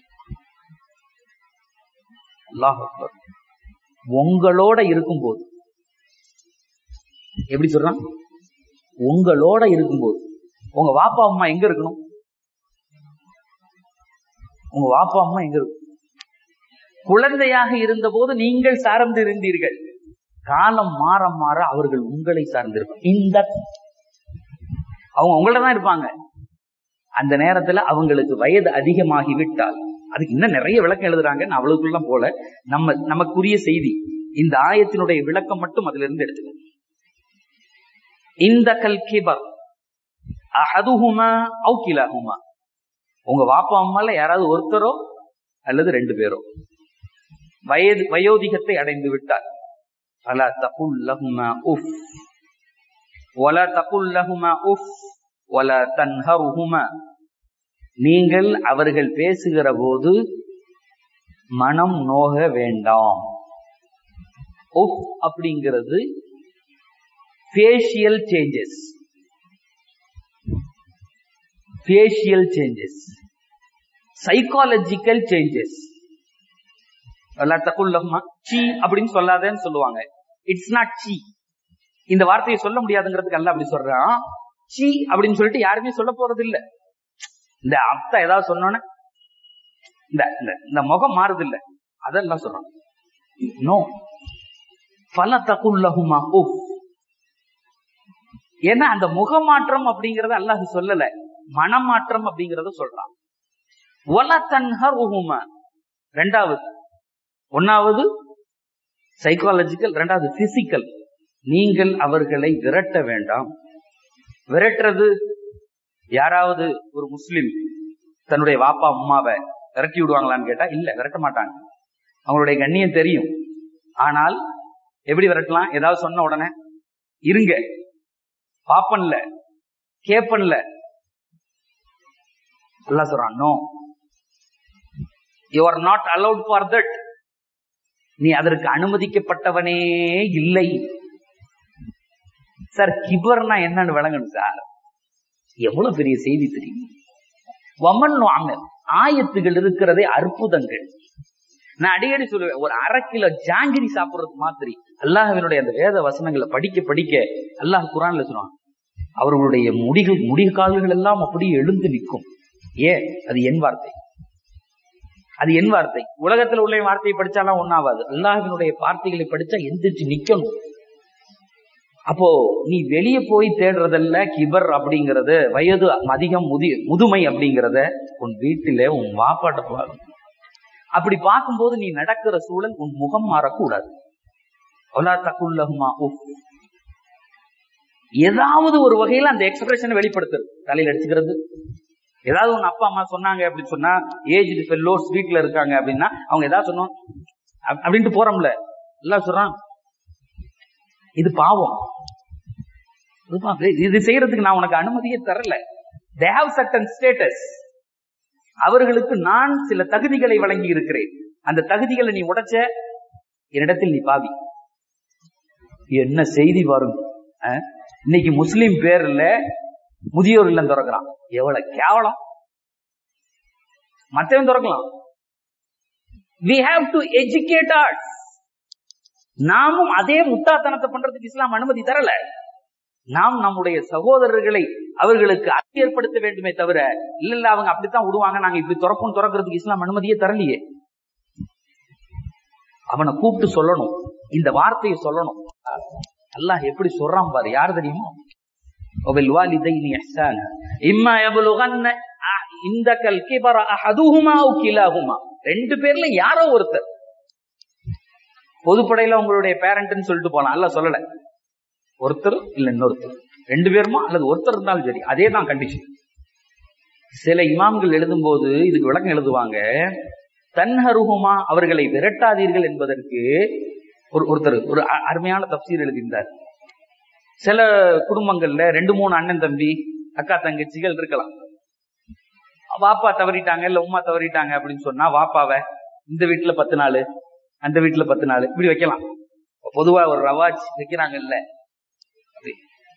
உங்களோட இருக்கும்போது எப்படி சொல்றான் உங்களோட இருக்கும்போது உங்க வாப்பா அம்மா எங்க இருக்கணும் உங்க வாப்பா அம்மா எங்க இருக்கும் குழந்தையாக இருந்த போது நீங்கள் சார்ந்து இருந்தீர்கள் காலம் மாற மாற அவர்கள் உங்களை சார்ந்திருக்கும் இந்த அவங்க உங்கள்ட்ட தான் இருப்பாங்க அந்த நேரத்துல அவங்களுக்கு வயது அதிகமாகி விட்டால் அதுக்கு இன்னும் நிறைய விளக்கம் எழுதுறாங்க நான் அவ்வளவுக்குள்ள போல நம்ம நமக்குரிய செய்தி இந்த ஆயத்தினுடைய விளக்கம் மட்டும் அதுல இருந்து எடுத்துக்கணும் இந்த கல்கிபர் அஹதுஹுமா அவுக்கிலாகுமா உங்க வாப்பா அம்மால யாராவது ஒருத்தரோ அல்லது ரெண்டு பேரோ வயது வயோதிகத்தை அடைந்து விட்டார் அலா தகுல் லஹுமா உஃப் வலா தகுல் லஹுமா உஃப் வலா தன்ஹருஹுமா நீங்கள் அவர்கள் பேசுகிற போது மனம் நோக வேண்டாம் உஃப் அப்படிங்கிறது facial changes facial changes psychological changes தகுல்லமா சி அப்படின்னு சொல்லாதேன்னு சொல்லுவாங்க இட்ஸ் நாட் சி இந்த வார்த்தையை சொல்ல முடியாதுங்கிறதுக்கு அல்ல அப்படி சொல்றான் சி அப்படின்னு சொல்லிட்டு யாருமே சொல்ல போறது இல்ல இந்த அத்தை ஏதாவது சொன்னோன்னே இந்த இந்த- இந்த முகம் மாறுது இல்ல அதெல்லாம் சொல்றான் நோ பல தகுல்லகுமா ஓ ஏன்னா அந்த முகமாற்றம் அப்படிங்கறத அல்லாஹ் சொல்லல மனமாற்றம் அப்படிங்கறத சொல்றான் ஒல தன்ஹருஹுமா ரெண்டாவது ஒன்னாவது சைக்காலஜிக்கல் ரெண்டாவது பிசிக்கல் நீங்கள் அவர்களை விரட்ட வேண்டாம் விரட்டுறது யாராவது ஒரு முஸ்லிம் தன்னுடைய வாப்பா அம்மாவை விரட்டி விடுவாங்களான்னு கேட்டா இல்ல விரட்ட மாட்டாங்க அவங்களுடைய கண்ணியம் தெரியும் ஆனால் எப்படி விரட்டலாம் ஏதாவது சொன்ன உடனே இருங்க பாப்பன்ல கேப்பன்ல அல்லாஹ் சொல்றான் no you are not allowed for that நீ அதற்கு அனுமதிக்கப்பட்டவனே இல்லை சார் கிபர்னா என்னன்னு விளங்கணும் சார் எவ்வளவு பெரிய செய்தி தெரியும் வமன் வாங்கல் ஆயத்துகள் இருக்கிறதே அற்புதங்கள் நான் அடிக்கடி சொல்லுவேன் ஒரு அரை கிலோ ஜாங்கிரி சாப்பிடுறது மாதிரி அல்லாஹ்வினுடைய அந்த வேத வசனங்களை படிக்க படிக்க அல்லாஹ் குரான்ல சொல்லுவான் அவர்களுடைய முடிகள் முடி கால்கள் எல்லாம் அப்படியே எழுந்து நிற்கும் ஏன் அது என் வார்த்தை அது என் வார்த்தை உலகத்துல உள்ள வார்த்தையை படிச்சாலாம் ஒண்ணாவாது அல்லாஹ்வினுடைய வார்த்தைகளை படிச்சா எந்திரிச்சு நிக்கணும் அப்போ நீ வெளியே போய் தேடுறதல்ல கிபர் அப்படிங்கறது வயது அதிகம் முதி முதுமை அப்படிங்கறத உன் வீட்டில உன் வாப்பாட்ட பாரு அப்படி பார்க்கும்போது நீ நடக்கிற சூழல் உன் முகம் மாறக்கூடாது ஒலா தக்குல்லஹுமா உஃப். ஏதாவது ஒரு வகையில அந்த எக்ஸ்பிரஷனை வெளிப்படுத்துறது தலையில அடிச்சுக்கிறது ஏதாவது உன் அப்பா அம்மா சொன்னாங்க அப்படின்னு சொன்னா ஏஜ் ஃபெல்லோஸ் வீட்ல இருக்காங்க அப்படின்னா அவங்க ஏதாவது சொன்னோம் அப்~ அப்படின்ட்டு போறோம்ல எல்லாம் சொல்றான் இது பாவம் இது பாவம். இது செய்யறதுக்கு நான் உனக்கு அனுமதியே தரல தே ஹாவ் சட்டன் ஸ்டேட்டஸ் அவர்களுக்கு நான் சில தகுதிகளை வழங்கி இருக்கிறேன் அந்த தகுதிகளை நீ உடைச்ச என்னிடத்தில் நீ பாவி என்ன செய்தி பாருங்க அஹ்? இன்னைக்கு முஸ்லிம் பேர்ல முதியோர் இல்லம் திறக்கிறான் எவ்வளவு கேவலம் மத்தவன் திறக்கலாம் we have to educate us நாமும் அதே முட்டாத்தனத்தை பண்றதுக்கு இஸ்லாம் அனுமதி தரல நாம் நம்முடைய சகோதரர்களை அவர்களுக்கு அறிவு ஏற்படுத்த வேண்டுமே தவிர இல்ல இல்ல அவங்க அப்படித்தான் விடுவாங்க நாங்க இப்படி திறப்போம் திறக்கிறதுக்கு இஸ்லாம் அனுமதியே தரலையே அவனை கூப்பிட்டு சொல்லணும் இந்த வார்த்தையை சொல்லணும் அல்லாஹ் எப்படி சொல்றான் பாரு யார் தெரியுமா وبالوالدين إحسانا إما يبلغن عندك الكبر أحدهما أو كلاهما ரெண்டு பேர்ல யாரோ ஒருத்தர் பொதுப்படையில உங்களுடைய பேரண்ட்னு சொல்லிட்டு போலாம் அல்ல சொல்லல ஒருத்தர் இல்ல இன்னொருத்தர் ரெண்டு பேருமா அல்லது ஒருத்தர் இருந்தாலும் சரி அதே தான் கண்டிஷன் சில இமாம்கள் எழுதும்போது இதுக்கு விளக்கம் எழுதுவாங்க தன்ஹருகுமா அவர்களை விரட்டாதீர்கள் என்பதற்கு ஒரு ஒருத்தர் ஒரு அ- அருமையான தப்சீர் எழுதியிருந்தார் சில குடும்பங்கள்ல ரெண்டு மூணு அண்ணன் தம்பி அக்கா தங்கச்சிகள் இருக்கலாம் வாப்பா தவறிட்டாங்க இல்ல உமா தவறிட்டாங்க அப்படின்னு சொன்னா வாப்பாவை இந்த வீட்டுல பத்து நாள் அந்த வீட்டுல பத்து நாள் இப்படி வைக்கலாம் பொதுவா ஒரு ரவாஜ் வைக்கிறாங்க இல்ல அப்படி.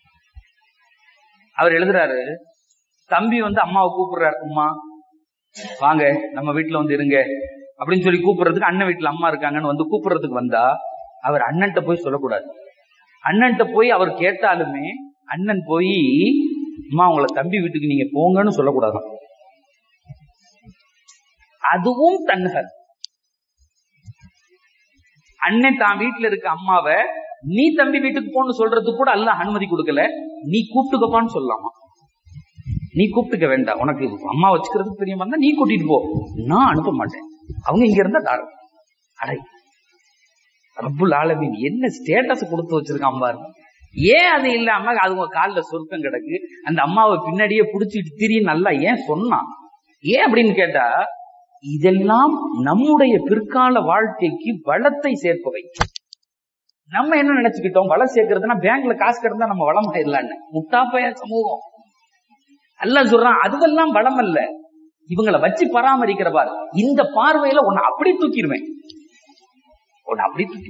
அவர் எழுதுறாரு தம்பி வந்து அம்மாவை கூப்பிடுறாரு உமா வாங்க நம்ம வீட்டுல வந்து இருங்க அப்படின்னு சொல்லி கூப்பிடுறதுக்கு அண்ணன் வீட்டுல அம்மா இருக்காங்கன்னு வந்து கூப்பிடுறதுக்கு வந்தா அவர் அண்ணன்ட்ட போய் சொல்லக்கூடாது அண்ணன்ட்ட போய் அவர் கேட்டாலுமே அண்ணன் போய் அம்மா உங்களை தம்பி வீட்டுக்கு நீங்க போங்கன்னு சொல்லக்கூடாது அதுவும் தன்னுகர் அண்ணன் தான் வீட்டுல இருக்க அம்மாவை நீ தம்பி வீட்டுக்கு போன்னு சொல்றதுக்கு கூட அல்லாஹ் அனுமதி கொடுக்கல நீ கூப்பிட்டுக்கப்பான்னு சொல்லலாமா நீ கூப்பிட்டுக்க வேண்டாம் உனக்கு அம்மா வச்சுக்கிறதுக்கு பெரிய இருந்தா நீ கூட்டிட்டு போ நான் அனுப்ப மாட்டேன் அவங்க இங்க இருந்தா தாரம் அடை ரப்புல் ஆலமீன் என்ன ஸ்டேட்டஸ் கொடுத்து வச்சிருக்கான் பாரு ஏன் அது இல்லாம அது உங்க கால்ல சொருக்கம் கிடக்கு அந்த அம்மாவை பின்னாடியே புடிச்சிட்டு திரி நல்லா ஏன் சொன்னான் ஏன் அப்படின்னு கேட்டா இதெல்லாம் நம்முடைய பிற்கால வாழ்க்கைக்கு வளத்தை சேர்ப்பவை நம்ம என்ன நினைச்சுக்கிட்டோம் வளம் சேர்க்கறதுன்னா பேங்க்ல காசு கிடந்தா நம்ம வளம் ஆயிடலான்னு முட்டாப்பைய சமூகம் அல்ல சொல்றான் அதுவெல்லாம் வளம் அல்ல இவங்களை வச்சு பராமரிக்கிற பார் இந்த பார்வையில உன்னை அப்படி தூக்கிடுவேன் உன்னை அப்படி தூக்கி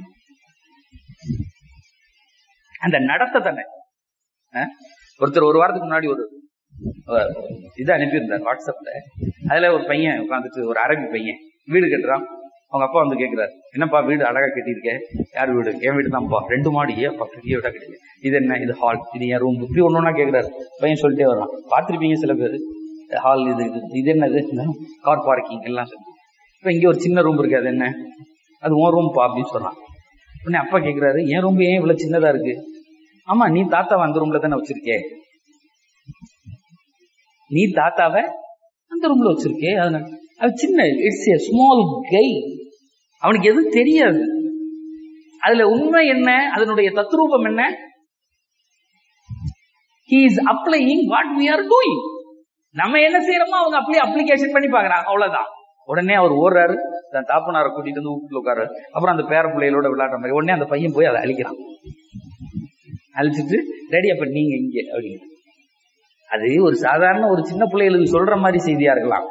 அந்த நடத்தை தானே அஹ்? ஒருத்தர் ஒரு வாரத்துக்கு முன்னாடி ஒரு அஹ், இது அனுப்பியிருந்தார் வாட்ஸ்அப்ல அதுல ஒரு பையன் உட்காந்துட்டு ஒரு அரபி பையன் வீடு கட்டுறான் அவங்க அப்பா வந்து கேக்குறாரு என்னப்பா வீடு அழகா கட்டியிருக்க யார் வீடு என் வீடு தான்ப்பா ரெண்டு மாடி ஏப்பா பெரிய வீடா கட்டிருக்க இது என்ன இது ஹால் இது என் ரூம் இப்படி ஒண்ணு ஒண்ணா கேக்குறாரு பையன் சொல்லிட்டே வர்றான் பார்த்திருப்பீங்க சில பேர் ஹால் இது இது இது என்னது கார் பார்க்கிங் எல்லாம் சொல்லி இப்போ இங்கே ஒரு சின்ன ரூம் இருக்கு அது என்ன அது உன் ரூம் பா அப்படின்னு சொல்றான் உடனே அப்பா கேட்குறாரு என் ரூம் ஏன் இவ்வளவு சின்னதா இருக்கு ஆமா நீ தாத்தாவை அந்த ரூம்ல தானே வச்சிருக்கே நீ தாத்தாவை அந்த ரூம்ல வச்சிருக்கே அதனால அது சின்ன இட்ஸ் ஏ ஸ்மால் கை அவனுக்கு எதுவும் தெரியாது அதுல உண்மை என்ன அதனுடைய தத்ரூபம் என்ன he is applying what we are doing நம்ம என்ன செய்யறோமோ அவங்க அப்படியே அப்ளிகேஷன் பண்ணி பாக்குறாங்க அவ்வளவுதான் உடனே அவர் ஓடுறாரு தன் தாப்பனாரை கூட்டிட்டு வந்து வீட்டுல உட்காரு அப்புறம் அந்த பேர பிள்ளைகளோட விளையாடுற மாதிரி உடனே அந்த பையன் போய் அதை அழிக்கிறான் அழிச்சிட்டு ரெடி அப்ப நீங்க இங்க அப்படின்னு அது ஒரு சாதாரண ஒரு சின்ன பிள்ளைகளுக்கு சொல்ற மாதிரி செய்தியா இருக்கலாம்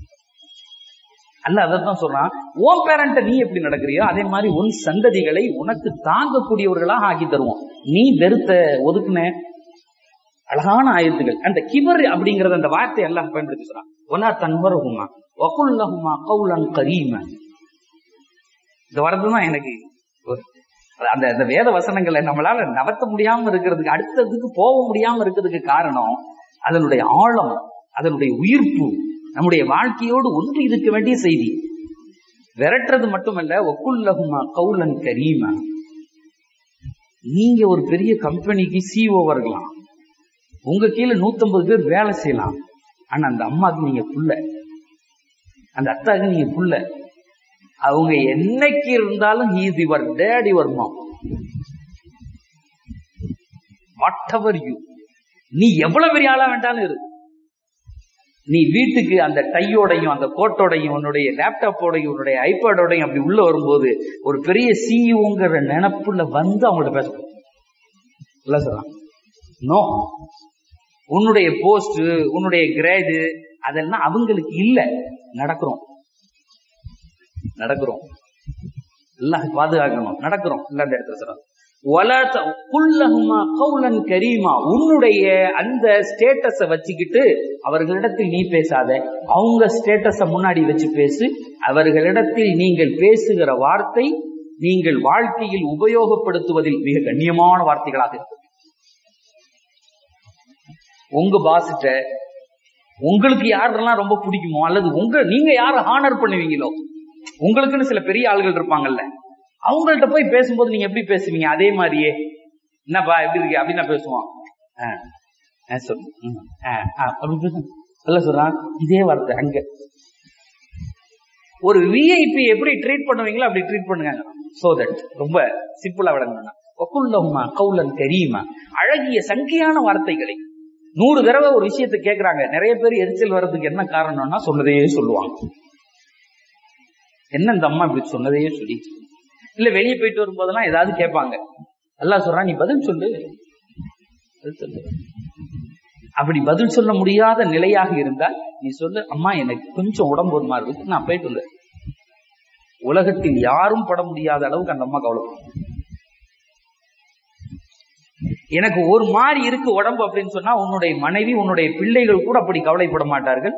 அல்ல அதான் சொல்றான் உன் பேரண்ட நீ எப்படி நடக்கிறியோ அதே மாதிரி உன் சந்ததிகளை உனக்கு தாங்கக்கூடியவர்களாக ஆக்கி தருவோம் நீ வெறுத்த ஒதுக்குன அழகான ஆயத்துகள் அந்த கிபர் அப்படிங்கறத அந்த வார்த்தை எல்லாம் பயன்படுத்தி சொல்றான் ஒலா தன்வரகுமா வகுல்லஹுமா கவுலன் கரீம இந்த வரது தான் எனக்கு ஒரு- அந்த அந்த வேத வசனங்களை நம்மளால நவத்த முடியாம இருக்கிறதுக்கு அடுத்ததுக்கு போக முடியாம இருக்கிறதுக்கு காரணம் அதனுடைய ஆழம் அதனுடைய உயிர்ப்பு நம்முடைய வாழ்க்கையோடு ஒன்று இருக்க வேண்டிய செய்தி விரட்டுறது மட்டுமல்ல ஒக்குல்லகுமா கவுலன் கரீமா நீங்க ஒரு பெரிய கம்பெனிக்கு சிஓவா இருக்கலாம் உங்க கீழே 150 பேர் வேலை செய்யலாம் ஆனா அந்த அம்மாக்கு நீங்க புள்ள அந்த அத்தாக்கு நீங்க புள்ள அவங்க என்னைக்கு இருந்தாலும் he is your dad your mom whatever you நீ எவ்வளவு பெரிய ஆளா வேண்டாலும் இரு நீ வீட்டுக்கு அந்த டையோடையும் அந்த கோட்டோடையும் உன்னுடைய லேப்டாப்போடையும் உன்னுடைய ஐபேடோடையும் அப்படி உள்ள வரும்போது ஒரு பெரிய சிஇஓங்கிற நினப்புல வந்து அவங்கள்ட்ட பேச இல்ல சார் நோ உன்னுடைய போஸ்ட் உன்னுடைய கிரேடு அதெல்லாம் அவங்களுக்கு இல்ல நடக்கிறோம் நடக்கிறோம் எல்லாம் பாதுகாக்கணும் நடக்கிறோம் இல்ல அந்த இடத்துல சொல்றாங்க வலா த- குல்லஹுமா கௌலன் கரீமா உன்னுடைய அந்த ஸ்டேட்டஸ வச்சுக்கிட்டு அவர்களிடத்தில் நீ பேசாத அவங்க ஸ்டேட்டஸ முன்னாடி வச்சு பேசு அவர்களிடத்தில் நீங்கள் பேசுகிற வார்த்தை நீங்கள் வாழ்க்கையில் உபயோகப்படுத்துவதில் மிக கண்ணியமான வார்த்தைகளாக இருக்கும் உங்க பாஸ்கிட்ட உங்களுக்கு யாரெல்லாம் ரொம்ப பிடிக்குமோ அல்லது உங்க நீங்க யார ஹானர் பண்ணுவீங்களோ உங்களுக்குன்னு சில பெரிய ஆளுகள் இருப்பாங்கல்ல அவங்கள்ட்ட போய் பேசும்போது நீங்க எப்படி பேசுவீங்க அதே மாதிரியே என்னப்பா எப்படி இருக்கு அப்படின்னு நான் பேசுவான் ஆ, ஆ, சொல்லு. ம், ஆ, ஆ, அப்படி பேசு. சொல்ல சொல்றான் இதே வார்த்தை அங்க ஒரு விஐபி எப்படி ட்ரீட் பண்ணுவீங்களோ அப்படி ட்ரீட் பண்ணுங்க சோ தட் ரொம்ப சிம்பிளா விளங்கணும் ஒக்குள்ளம்மா கவுலன் கரீமா அழகிய சங்கையான வார்த்தைகளை நூறு தடவை ஒரு விஷயத்தை கேக்குறாங்க நிறைய பேர் எரிச்சல் வர்றதுக்கு என்ன காரணம்னா சொன்னதையே சொல்லுவாங்க என்ன இந்த அம்மா இப்படி சொன்னதையே சொல்லி இல்ல வெளியே போயிட்டு வரும்போதெல்லாம் ஏதாவது கேட்பாங்க எல்லாம் சொல்றான் நீ பதில் சொல்லு பதில் சொல்லு அப்படி பதில் சொல்ல முடியாத நிலையாக இருந்தால் நீ சொல்லு அம்மா எனக்கு கொஞ்சம் உடம்பு ஒரு மாதிரி இருக்கு நான் போயிட்டு வந்தேன் உலகத்தில் யாரும் பட முடியாத அளவுக்கு அந்த அம்மா கவலைப்படும் எனக்கு ஒரு மாதிரி இருக்கு உடம்பு அப்படின்னு சொன்னா உன்னுடைய மனைவி உன்னுடைய பிள்ளைகள் கூட அப்படி கவலைப்பட மாட்டார்கள்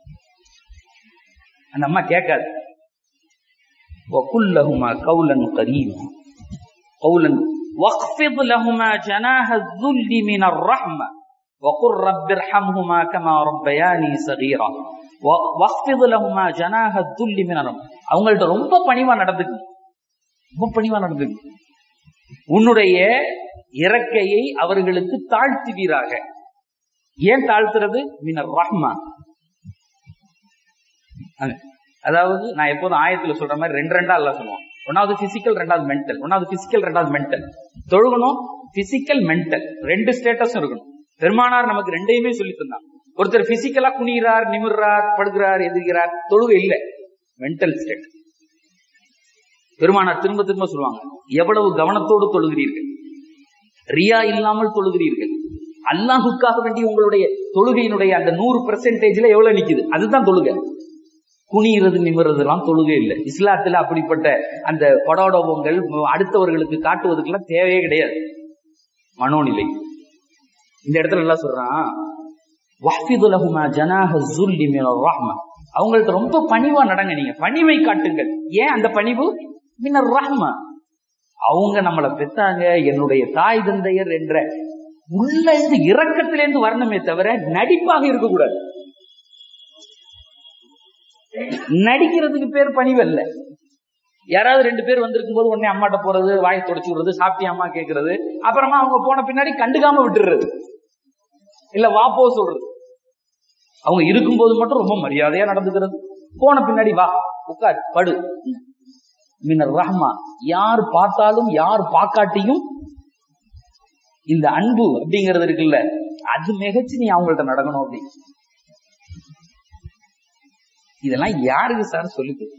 அந்த அம்மா கேட்காது وقل لهما قولا قريبا قولا واخفض لهما جناح الذل من الرحمة وقل رب ارحمهما كما ربياني صغيرا و- واخفض لهما جناح الذل من الرحمة அவங்கள்ட்ட ரொம்ப பணிவா நடந்துக்கு ரொம்ப பணிவா நடந்துக்கு உன்னுடைய இறக்கையை அவர்களுக்கு தாழ்த்துவீராக ஏன் தாழ்த்துறது மினர் ரஹ்மா அது. அதாவது நான் எப்போதும் ஆயத்துல சொல்ற மாதிரி ரெண்டு ரெண்டா எல்லாம் சொல்லுவோம் ஒன்னாவது பிசிக்கல் ரெண்டாவது மென்டல் ஒன்னாவது பிசிக்கல் ரெண்டாவது மென்டல் தொழுகணும் பிசிக்கல் மென்டல் ரெண்டு ஸ்டேட்டஸும் இருக்கணும் பெருமானார் நமக்கு ரெண்டையுமே சொல்லி தந்தாங்க ஒருத்தர் பிசிக்கலா குனிகிறார் நிமிர்றார் படுகிறார் எதிர்கிறார் தொழுகை இல்ல மென்டல் ஸ்டேட் பெருமானார் திரும்ப திரும்ப சொல்லுவாங்க எவ்வளவு கவனத்தோடு தொழுகிறீர்கள் ரியா இல்லாமல் தொழுகிறீர்கள் அல்லாஹுக்காக வேண்டி உங்களுடைய தொழுகையினுடைய அந்த நூறு பெர்சன்டேஜ்ல எவ்வளவு நிக்குது அதுதான் தொழுகை குனிகிறது நிமிர்றதுலாம் தொழுகை இல்லை இஸ்லாத்துல அப்படிப்பட்ட அந்த படோடோபங்கள் அடுத்தவர்களுக்கு காட்டுவதுக்கெல்லாம் தேவையே கிடையாது மனோநிலை இந்த இடத்துல நல்லா சொல்றான் வஹ்ஃபிது லஹுமா ஜனாஹ ஸுல்லி மினர் ரஹ்ம அவங்கள்ட்ட ரொம்ப பணிவா நடங்க நீங்க பணிவை காட்டுங்கள் ஏன் அந்த பணிவு மினர் ரஹ்ம அவங்க நம்மளை பெத்தாங்க என்னுடைய தாய் தந்தையர் என்ற உள்ள இருந்து இரக்கத்திலிருந்து வரணுமே தவிர நடிப்பாக இருக்கக்கூடாது நடிக்கிறதுக்கு பேர் பணிவல்ல யாராவது ரெண்டு பேர் வந்திருக்கும் போது உடனே அம்மாட்ட போறது வாயை தொடச்சு விடுறது சாப்பிட்டியா அம்மா கேட்கறது அப்புறமா அவங்க போன பின்னாடி கண்டுக்காம விட்டுறது இல்ல வா போ சொல்றது அவங்க இருக்கும்போது மட்டும் ரொம்ப மரியாதையா நடந்துக்கிறது போன பின்னாடி வா உட்கார் படு மின்னர் ரஹ்மா யார் பார்த்தாலும் யார் பார்க்காட்டியும் இந்த அன்பு அப்படிங்கிறது இருக்குல்ல அது மிகச்சு நீ அவங்கள்ட்ட நடக்கணும் அப்படி இதெல்லாம் யாருக்கு சார் சொல்லி தருது?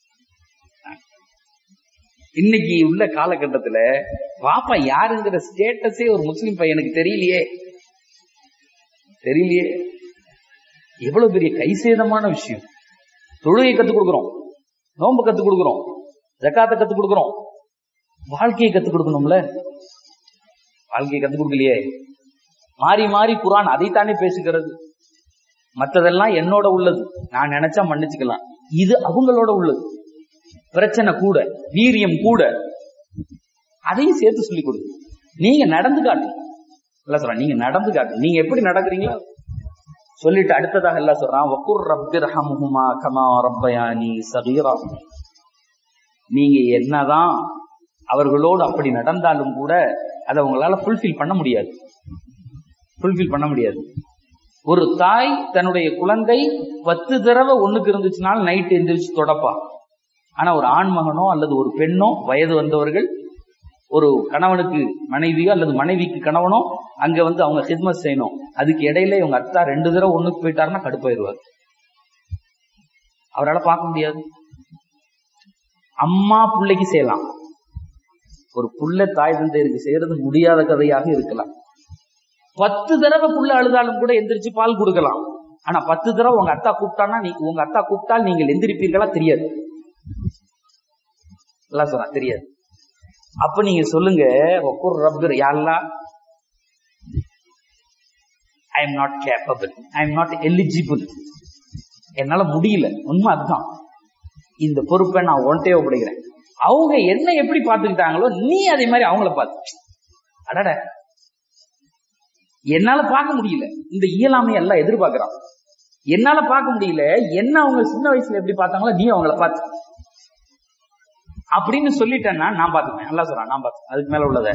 இன்னைக்கு உள்ள காலகட்டத்துல பாப்பா யாருங்கிற ஸ்டேட்டஸே ஒரு முஸ்லிம் பையனுக்கு தெரியலையே தெரியலையே எவ்வளவு பெரிய கைசேதமான விஷயம் தொழுகை கத்துக் கொடுக்கிறோம் நோன்பு கத்துக் கொடுக்கிறோம் ஜக்காத்தை கத்துக் கொடுக்கிறோம் வாழ்க்கையை கத்துக் கொடுக்கணும்ல வாழ்க்கையை கத்துக் கொடுக்கலையே மாறி மாறி குரான் அதைத்தானே பேசுகிறது மத்ததெல்லாம் என்னோட உள்ளது நான் நினைச்சா மன்னிச்சுக்கலாம் இது அவங்களோட உள்ளது பிரச்சனை கூட வீரியம் கூட அதையும் சேர்த்து சொல்லி கொடுங்க நீங்க நடந்து காட்டுங்க இல்ல சொல்றேன் நீங்க நடந்து காட்டுங்க நீங்க எப்படி நடக்கிறீங்களோ சொல்லிட்டு அடுத்ததாக எல்லாம் சொல்றான் வக்குர் ரப்பிர்ஹமுஹுமா கமா ரப்பயானி சகீரா நீங்க என்னதான் அவர்களோடு அப்படி நடந்தாலும் கூட அதை உங்களால ஃபுல்ஃபில் பண்ண முடியாது ஃபுல்ஃபில் பண்ண முடியாது ஒரு தாய் தன்னுடைய குழந்தை பத்து தடவை ஒண்ணுக்கு இருந்துச்சுனாலும் நைட் எந்திரிச்சு தொடப்பா ஆனா ஒரு ஆண்மகனோ அல்லது ஒரு பெண்ணோ வயது வந்தவர்கள் ஒரு கணவனுக்கு மனைவியோ அல்லது மனைவிக்கு கணவனோ அங்க வந்து அவங்க ஹித்மத் செய்யணும் அதுக்கு இடையில இவங்க அத்தா ரெண்டு தடவை ஒண்ணுக்கு போயிட்டாருன்னா கடுப்பாயிருவார் அவரால் பார்க்க முடியாது அம்மா பிள்ளைக்கு செய்யலாம் ஒரு புள்ள தாய் தந்தையருக்கு செய்யறது முடியாத கதையாக இருக்கலாம் பத்து தடவை புள்ள அழுதாலும் கூட எந்திரிச்சு பால் கொடுக்கலாம் ஆனா பத்து தடவை உங்க அத்தா கூப்பிட்டானா நீ உங்க அத்தா கூப்பிட்டால் நீங்கள் எந்திரிப்பீர்களா தெரியாது எல்லாம் சொன்னா தெரியாது அப்ப நீங்க சொல்லுங்க ஒவ்வொரு ரப்பர் யாரெல்லாம் I am not capable I am not eligible என்னால முடியல உண்மை அதுதான் இந்த பொறுப்பை நான் ஒன்ட்டே ஒப்படைக்கிறேன் அவங்க என்ன எப்படி பார்த்துக்கிட்டாங்களோ நீ அதே மாதிரி அவங்கள பார்த்து அடட என்னால பார்க்க முடியல இந்த இயலாமையை எல்லாம் எதிர்பார்க்கிறான் என்னால பார்க்க முடியல என்ன அவங்க சின்ன வயசுல எப்படி பார்த்தாங்களோ நீ அவங்கள பார்த்து அப்படின்னு சொல்லிட்டேன்னா நான் பாத்துப்பேன் நல்லா சொல்றான் நான் பார்த்து அதுக்கு மேல உள்ளத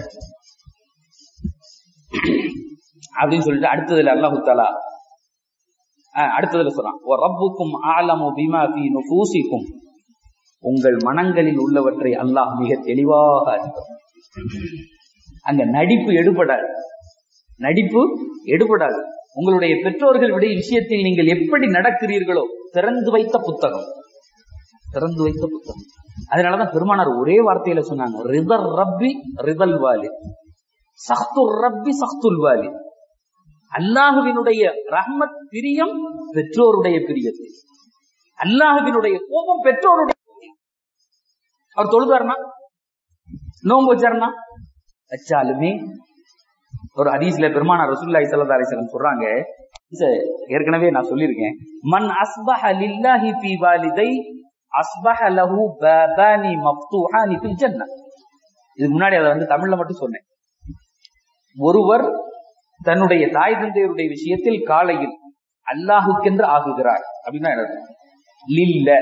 அப்படின்னு சொல்லிட்டு அடுத்ததுல அல்லாஹு தாலா அஹ் அடுத்ததுல சொல்றான் "வ ரப்புக்கும் ஆலமு பிமா ஃபீ நுஃபூசிக்கும் உங்கள் மனங்களில் உள்ளவற்றை அல்லாஹ் மிக தெளிவாக அறிந்தவன்." அங்க நடிப்பு எடுபடாது நடிப்பு எடுபடாது உங்களுடைய பெற்றோர்களுடைய விஷயத்தில் நீங்கள் எப்படி நடக்கிறீர்களோ திறந்து வைத்த புத்தகம் திறந்து வைத்த புத்தகம் அதனாலதான் பெருமானார் ஒரே வார்த்தையில சொன்னாங்க ரிதர் ரப்பி ரிதல் வாலி சஹ்துர் ரப்பி சஹ்துல் வாலி அல்லாஹுவினுடைய ரஹ்மத் பிரியம் பெற்றோருடைய பிரியத்தில் அல்லாஹுவினுடைய கோபம் பெற்றோருடைய கோபம். அவர் தொழுதாருனா நோன்பு வச்சாருனா வச்சாலுமே ஒரு ஹதீஸ்ல பெருமானார் ரசூலுல்லாஹி ஸல்லல்லாஹு அலைஹி வஸல்லம் சொல்றாங்க இது ஏற்கனவே நான் சொல்லியிருக்கேன் மன் அஸ்பஹ லில்லாஹி ஃபீ வாலிதை அஸ்பஹ லஹு பாபானி மஃப்தூஹானி ஃபில் ஜன்னah இதுக்கு முன்னாடி அதை வந்து தமிழ்ல மட்டும் சொன்னேன் ஒருவர் தன்னுடைய தாய் தந்தையருடைய விஷயத்தில் காலையில் அல்லாஹுக்கென்று ஆகுகிறார் அப்படின்னா என்ன அர்த்தம்? லில்ல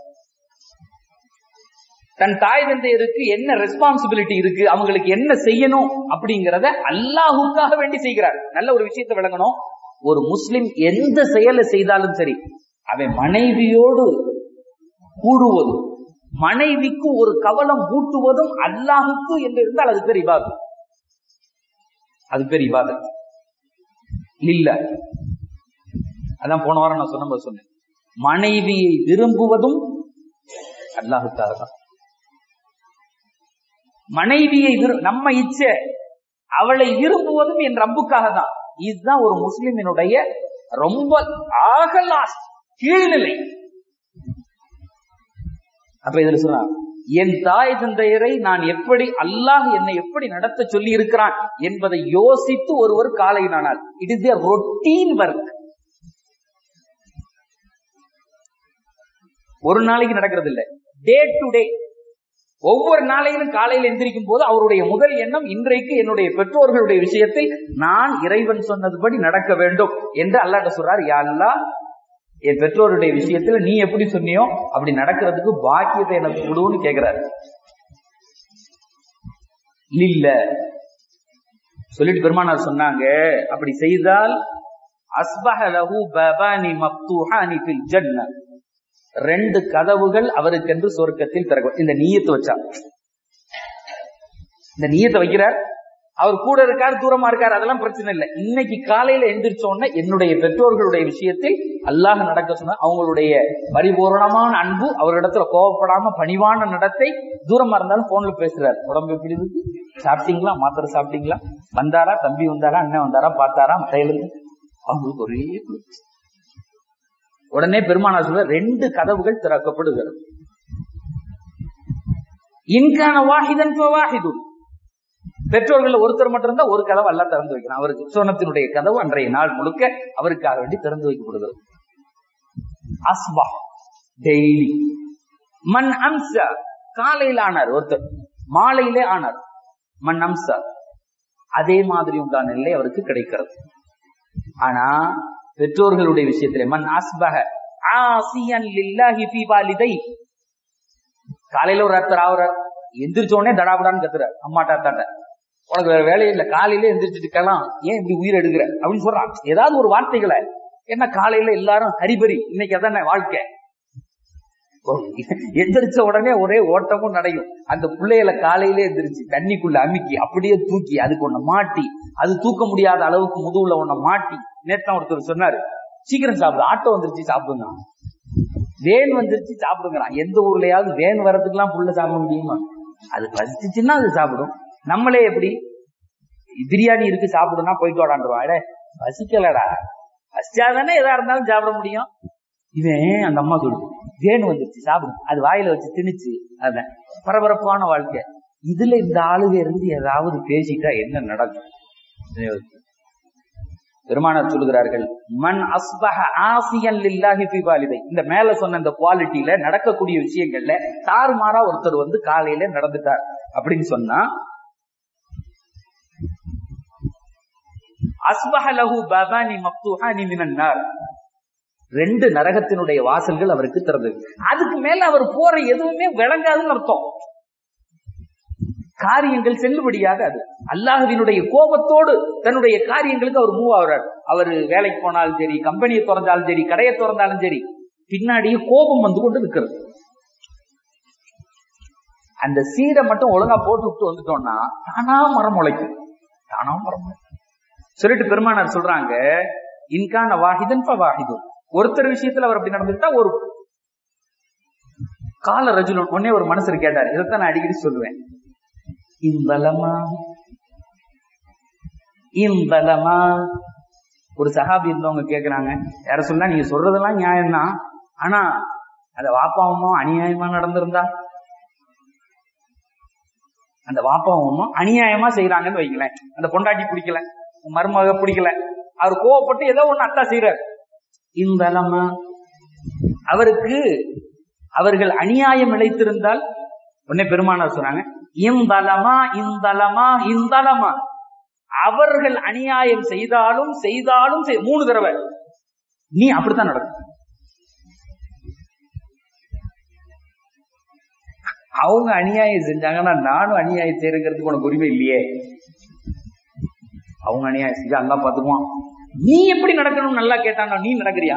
தன் தாய் தந்தையருக்கு என்ன ரெஸ்பான்சிபிலிட்டி இருக்கு அவங்களுக்கு என்ன செய்யணும் அப்படிங்கறத அல்லாஹுக்காக வேண்டி செய்கிறார் நல்ல ஒரு விஷயத்தை விளங்கணும் ஒரு முஸ்லிம் எந்த செயலை செய்தாலும் சரி அவன் மனைவியோடு கூடுவதும் மனைவிக்கு ஒரு கவலம் ஊட்டுவதும் அல்லாஹுக்கு என்று இருந்தால் அது பேர் இபாதத் அது பேர் இபாதத் இல்ல அதான் போன வாரம் நான் சொன்ன சொன்னேன் மனைவியை விரும்புவதும் அல்லாஹுக்காக தான் மனைவியை விரு- நம்ம இச்சை அவளை விரும்புவதும் என் ரப்புக்காக தான் இதுதான் ஒரு முஸ்லிமினுடைய ரொம்ப ஆக லாஸ்ட் கீழ்நிலை அப்ப இதுல சொன்னா என் தாய் தந்தையரை நான் எப்படி அல்லாஹ் என்னை எப்படி நடத்த சொல்லி இருக்கிறான் என்பதை யோசித்து ஒருவர் காலை நானால் இட் இஸ் ரொட்டீன் ஒர்க் ஒரு நாளைக்கு நடக்கிறது இல்ல டே டு டே ஒவ்வொரு நாளையிலும் காலையில் எந்திரிக்கும் போது அவருடைய முதல் எண்ணம் இன்றைக்கு என்னுடைய பெற்றோர்களுடைய விஷயத்தில் நான் இறைவன் சொன்னதுபடி நடக்க வேண்டும் என்று அல்லாட்ட சொல்றார் யா அல்லாஹ் என் பெற்றோருடைய விஷயத்துல நீ எப்படி சொன்னியோ அப்படி நடக்கிறதுக்கு பாக்கியத்தை எனக்கு கொடுன்னு கேக்குறாரு இல்ல சொல்லிட்டு பெருமானார் சொன்னாங்க அப்படி செய்தால் அஸ்பஹ லஹு பபானி மப்தூஹானி ஃபில் ஜன்ன ரெண்டு கதவுகள் அவருக்கென்று சொர்க்கத்தில் திறக்கும் இந்த நீயத்தை வச்சா இந்த நீயத்தை வைக்கிறார் அவர் கூட இருக்கார் தூரமா இருக்கார் அதெல்லாம் பிரச்சனை இல்லை இன்னைக்கு காலையில எந்திரிச்ச உடனே என்னுடைய பெற்றோர்களுடைய விஷயத்தில் அல்லாஹ் நடக்க சொன்ன அவங்களுடைய பரிபூர்ணமான அன்பு அவரிடத்துல கோவப்படாம பணிவான நடத்தை தூரமா இருந்தாலும் போன்ல பேசுறாரு உடம்பு எப்படி இருக்கு சாப்பிட்டீங்களா மாத்திரை சாப்பிட்டீங்களா வந்தாரா தம்பி வந்தாரா அண்ணன் வந்தாரா பார்த்தாரா மடையிலிருந்து அவங்களுக்கு ஒரே குளிர்ச்சி. உடனே பெருமானா சொல்ற ரெண்டு கதவுகள் திறக்கப்படுகிறது இன்கான வாஹிதன் வாஹிதுன் பெற்றோர்கள் ஒருத்தர் மட்டும் இருந்தா ஒரு கதவு எல்லாம் திறந்து வைக்கணும் அவருக்கு சோனத்தினுடைய கதவு அன்றைய நாள் முழுக்க அவருக்காக வேண்டி திறந்து வைக்கப்படுகிறது அஸ்பா டெய்லி மண் அம்சா காலையில ஆனார் ஒருத்தர் மாலையிலே ஆனார் மண் அம்சா அதே மாதிரி உண்டான நிலை அவருக்கு கிடைக்கிறது ஆனா பெற்றோர்களுடைய விஷயத்திலே மண் அஸ்பக ஆசியன் லில்லாஹி ஃபீ வாலிதை காலையில ஒரு அர்த்தர் ஆகுறார் எந்திரிச்ச உடனே தடாபடான்னு கத்துறார் அம்மாட்டா தாட்ட உனக்கு வேற வேலையே இல்ல காலையில எந்திரிச்சிட்டு இருக்கலாம் ஏன் இப்படி உயிர் எடுக்கிற அப்படின்னு சொல்றான் ஏதாவது ஒரு வார்த்தைகளை என்ன காலையில எல்லாரும் ஹரிபரி இன்னைக்கு அதானே வாழ்க்கை எந்திரிச்ச உடனே ஒரே ஓட்டமும் நடையும் அந்த பிள்ளைகளை காலையிலே எந்திரிச்சு தண்ணிக்குள்ள அமுக்கி அப்படியே தூக்கி அதுக்கு ஒண்ண மாட்டி அது தூக்க முடியாத அளவுக்கு முதுகுல ஒண்ண மாட்டி நேத்தான் ஒருத்தர் சொன்னாரு சீக்கிரம் சாப்பிடு ஆட்டோ வந்துருச்சு சாப்பிடுங்க வேன் வந்துருச்சு சாப்பிடுங்கிறான் எந்த ஊர்லயாவது வேன் வரதுக்கெல்லாம் புள்ள சாப்பிட முடியுமா அது பசிச்சுன்னா அது சாப்பிடும் நம்மளே எப்படி பிரியாணி இருக்கு சாப்பிடுனா போயிட்டு வாடாண்டுருவான் அடே பசிக்கலடா பசிச்சாதானே எதா இருந்தாலும் சாப்பிட முடியும் இவன் அந்த அம்மா சொல்லுது வேன் வந்துருச்சு சாப்பிடும் அது வாயில வச்சு திணிச்சு அதான் பரபரப்பான வாழ்க்கை இதுல இந்த ஆளுக இருந்து ஏதாவது பேசிட்டா என்ன நடக்கும் பெருமானார் சொல்லுகிறார்கள் மண் அஸ்பஹ ஆசியன் லில்லாஹி ஃபி வாலிதை இந்த மேல சொன்ன இந்த குவாலிட்டியில நடக்கக்கூடிய விஷயங்கள்ல தாறுமாறா ஒருத்தர் வந்து காலையில நடந்துட்டார் அப்படின்னு சொன்னா அஸ்பஹ லஹு பபானி மப்தூஹானி மினன் நார் ரெண்டு நரகத்தினுடைய வாசல்கள் அவருக்கு திறந்தது அதுக்கு மேல அவர் போற எதுவுமே விளங்காதுன்னு அர்த்தம் காரியங்கள் செல்லுபடியாக அது அல்லாஹுவினுடைய கோபத்தோடு தன்னுடைய காரியங்களுக்கு அவர் மூவ் ஆகிறார் அவர் வேலைக்கு போனாலும் சரி கம்பெனியை திறந்தாலும் சரி கடையை திறந்தாலும் சரி பின்னாடியே கோபம் வந்து கொண்டு இருக்கிறது அந்த சீடை மட்டும் ஒழுங்கா போட்டு விட்டு வந்துட்டோம்னா தானா மரம் முளைக்கும் தானா மரம் முளைக்கும் சொல்லிட்டு பெருமானார் சொல்றாங்க இன்கான வாஹிதன் வாஹிதும் ஒருத்தர் விஷயத்துல அவர் அப்படி நடந்துட்டா ஒரு கால ரஜுலன் உடனே ஒரு மனசர் கேட்டார் இதைத்தான் நான் அடிக்கடி சொல்லுவேன் இன்பலமா இன்பலமா ஒரு சஹாபி இருந்தவங்க கேக்குறாங்க யார சொன்னா நீங்க சொல்றதெல்லாம் நியாயம்தான் ஆனா அந்த வாப்பாவமோ அநியாயமா நடந்திருந்தா அந்த வாப்பாவமோ அநியாயமா செய்யறாங்கன்னு வைங்களேன் அந்த பொண்டாட்டி பிடிக்கல மருமக பிடிக்கல அவர் கோவப்பட்டு ஏதோ ஒண்ணு அத்தா செய்யறாரு இன்பலமா அவருக்கு அவர்கள் அநியாயம் இழைத்திருந்தால் உடனே பெருமானார் சொன்னாங்க இந்தலமா இந்தலமா இந்தலமா அவர்கள் அநியாயம் செய்தாலும் செய்தாலும் செய்- மூணு தடவை நீ அப்படித்தான் நடக்கும் அவங்க அநியாயம் செஞ்சாங்கன்னா நானும் அநியாயம் செய்யறதுக்கு உனக்கு உரிமை இல்லையே அவங்க அநியாயம் செஞ்சா அல்லா பாத்துக்குவான் நீ எப்படி நடக்கணும் நல்லா கேட்டானா நீ நடக்கிறியா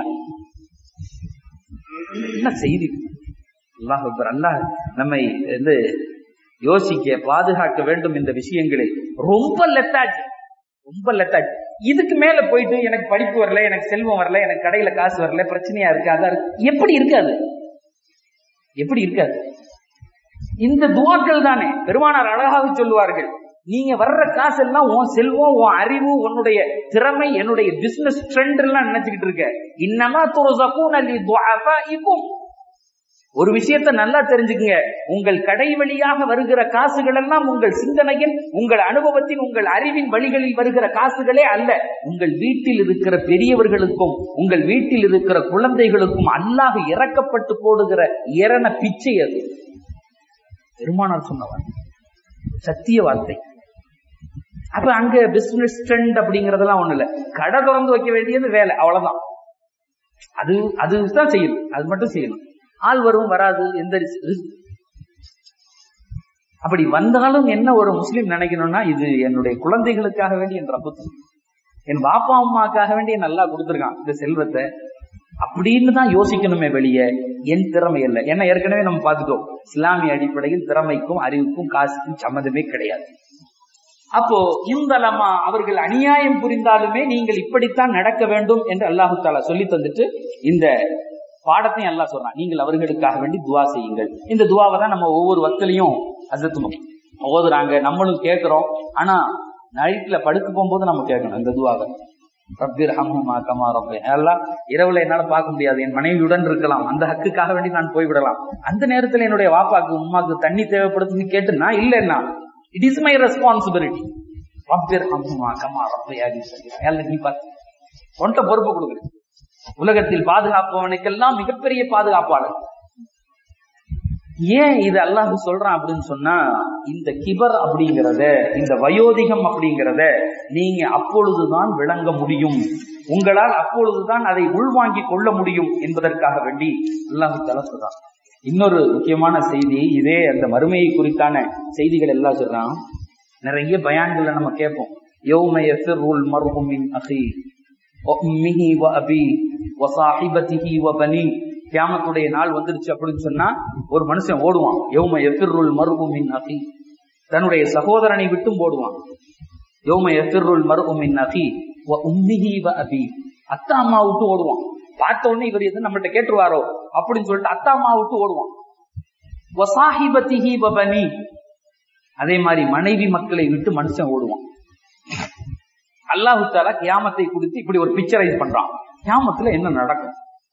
என்ன செய்தி அல்லாஹ் அக்பர். அல்லாஹ் நம்மை வந்து யோசிக்க பாதுகாக்க வேண்டும் இந்த விஷயங்களை ரொம்ப லெத்தாஜ் ரொம்ப லெத்தாஜ் இதுக்கு மேல போயிட்டு எனக்கு படிப்பு வரல எனக்கு செல்வம் வரல எனக்கு கடையில காசு வரல பிரச்சனையா இருக்கு அதா இருக்கு எப்படி இருக்காது எப்படி இருக்காது இந்த துவாக்கள் தானே பெருமானார் அழகாக சொல்லுவார்கள் நீங்க வர்ற காசு எல்லாம் உன் செல்வம் உன் அறிவு உன்னுடைய திறமை என்னுடைய பிசினஸ் ட்ரெண்ட் எல்லாம் நினைச்சுக்கிட்டு இருக்க இன்னமா துறசக்கூன் அலி துஆஃபாஇக்கும் ஒரு விஷயத்தை நல்லா தெரிஞ்சுக்குங்க உங்கள் கடை வழியாக வருகிற காசுகள் எல்லாம் உங்கள் சிந்தனையின் உங்கள் அனுபவத்தின் உங்கள் அறிவின் வழிகளில் வருகிற காசுகளே அல்ல உங்கள் வீட்டில் இருக்கிற பெரியவர்களுக்கும் உங்கள் வீட்டில் இருக்கிற குழந்தைகளுக்கும் அல்லாஹ் இறக்கப்பட்டு போடுகிற இரண பிச்சை அது பெருமானார் சொன்னவன் சத்திய வார்த்தை அப்ப அங்க பிசினஸ் ட்ரெண்ட் அப்படிங்கறதெல்லாம் ஒண்ணு இல்ல கடை திறந்து வைக்க வேண்டியது வேலை அவ்வளவுதான் அது அதுதான் செய்யணும் அது மட்டும் செய்யணும் ஆள் வரும் வராது எந்த ரிஸ்- ரிஸ்- அப்படி வந்தாலும் என்ன ஒரு முஸ்லீம் நினைக்கணும்னா இது என்னுடைய குழந்தைகளுக்காக வேண்டி என் ரப்பத்து என் பாப்பா அம்மாக்காக வேண்டி நல்லா கொடுத்துருக்கான் இந்த செல்வத்தை அப்படின்னு தான் யோசிக்கணுமே வெளியே என் திறமை இல்லை ஏன்னா ஏற்கனவே நம்ம பார்த்துட்டோம் இஸ்லாமிய அடிப்படையில் திறமைக்கும் அறிவுக்கும் காசுக்கும் சம்மதமே கிடையாது அப்போ இந்தலமா அவர்கள் அநியாயம் புரிந்தாலுமே நீங்கள் இப்படித்தான் நடக்க வேண்டும் என்று அல்லாஹு தாலா சொல்லி தந்துட்டு இந்த பாடத்தையும் அல்லாஹ் சொல்றான் நீங்கள் அவர்களுக்காக வேண்டி துவா செய்யுங்கள் இந்த துவாவை தான் நம்ம ஒவ்வொரு வக்திலையும் அசத்துணும் ஓதுறாங்க நம்மளும் கேட்கிறோம் ஆனா நைட்ல படுக்க போகும்போது நம்ம கேட்கணும் இந்த துவாவை ரப்பிர் ஹம்மா கமா ரப்பே எல்லாம் இரவுல என்னால பார்க்க முடியாது என் மனைவியுடன் இருக்கலாம் அந்த ஹக்குக்காக வேண்டி நான் போய்விடலாம் அந்த நேரத்துல என்னுடைய வாப்பாக்கு உமாக்கு தண்ணி தேவைப்படுதுன்னு கேட்டுனா இல்லைன்னா இட் இஸ் மை ரெஸ்பான்சிபிலிட்டி ரப்பிர் ஹம்மா கமா ரப்பே அப்படின்னு சொல்லி நீ பார்த்து உன்கிட்ட பொறுப்பு கொடுக்குறேன் உலகத்தில் பாதுகாப்பவனுக்கெல்லாம் மிகப்பெரிய பாதுகாப்பாளர் ஏன் இது அல்லாஹ் சொல்றான் அப்படின்னு சொன்னா இந்த கிபர் அப்படிங்கறத இந்த வயோதிகம் அப்படிங்கறத நீங்க அப்பொழுதுதான் விளங்க முடியும் உங்களால் அப்பொழுதுதான் அதை உள்வாங்கி கொள்ள முடியும் என்பதற்காக வேண்டி அல்லாஹு தலா சொல்றான் இன்னொரு முக்கியமான செய்தி இதே அந்த மறுமையை குறித்தான செய்திகள் எல்லாம் சொல்றான் நிறைய பயான்களை நம்ம கேட்போம் யௌம யஃபிருல் மர்ஹு மின் அஹி وأمه وأبيه وصاحبته وبنيه கியாமத்துடைய நாள் வந்துருச்சு அப்படின்னு சொன்னா ஒரு மனுஷன் ஓடுவான் யௌம எஃபிருல் மருகு மின் அகி தன்னுடைய சகோதரனை விட்டும் ஓடுவான் யௌம எஃபிருல் மருகு மின் அகி வ உம்மிஹி வ அபி அத்தா அம்மா விட்டு ஓடுவான் பார்த்த உடனே இவர் எது நம்மள்ட்ட கேட்டுருவாரோ அப்படின்னு சொல்லிட்டு அத்தா அம்மா விட்டு ஓடுவான் வ சாஹிபத்திஹி வ பனி அதே மாதிரி மனைவி மக்களை விட்டு மனுஷன் ஓடுவான் அல்லாஹு தாலா கியாமத்தை குறித்து இப்படி ஒரு பிக்சரைஸ் பண்றான் கியாமத்துல என்ன நடக்கும்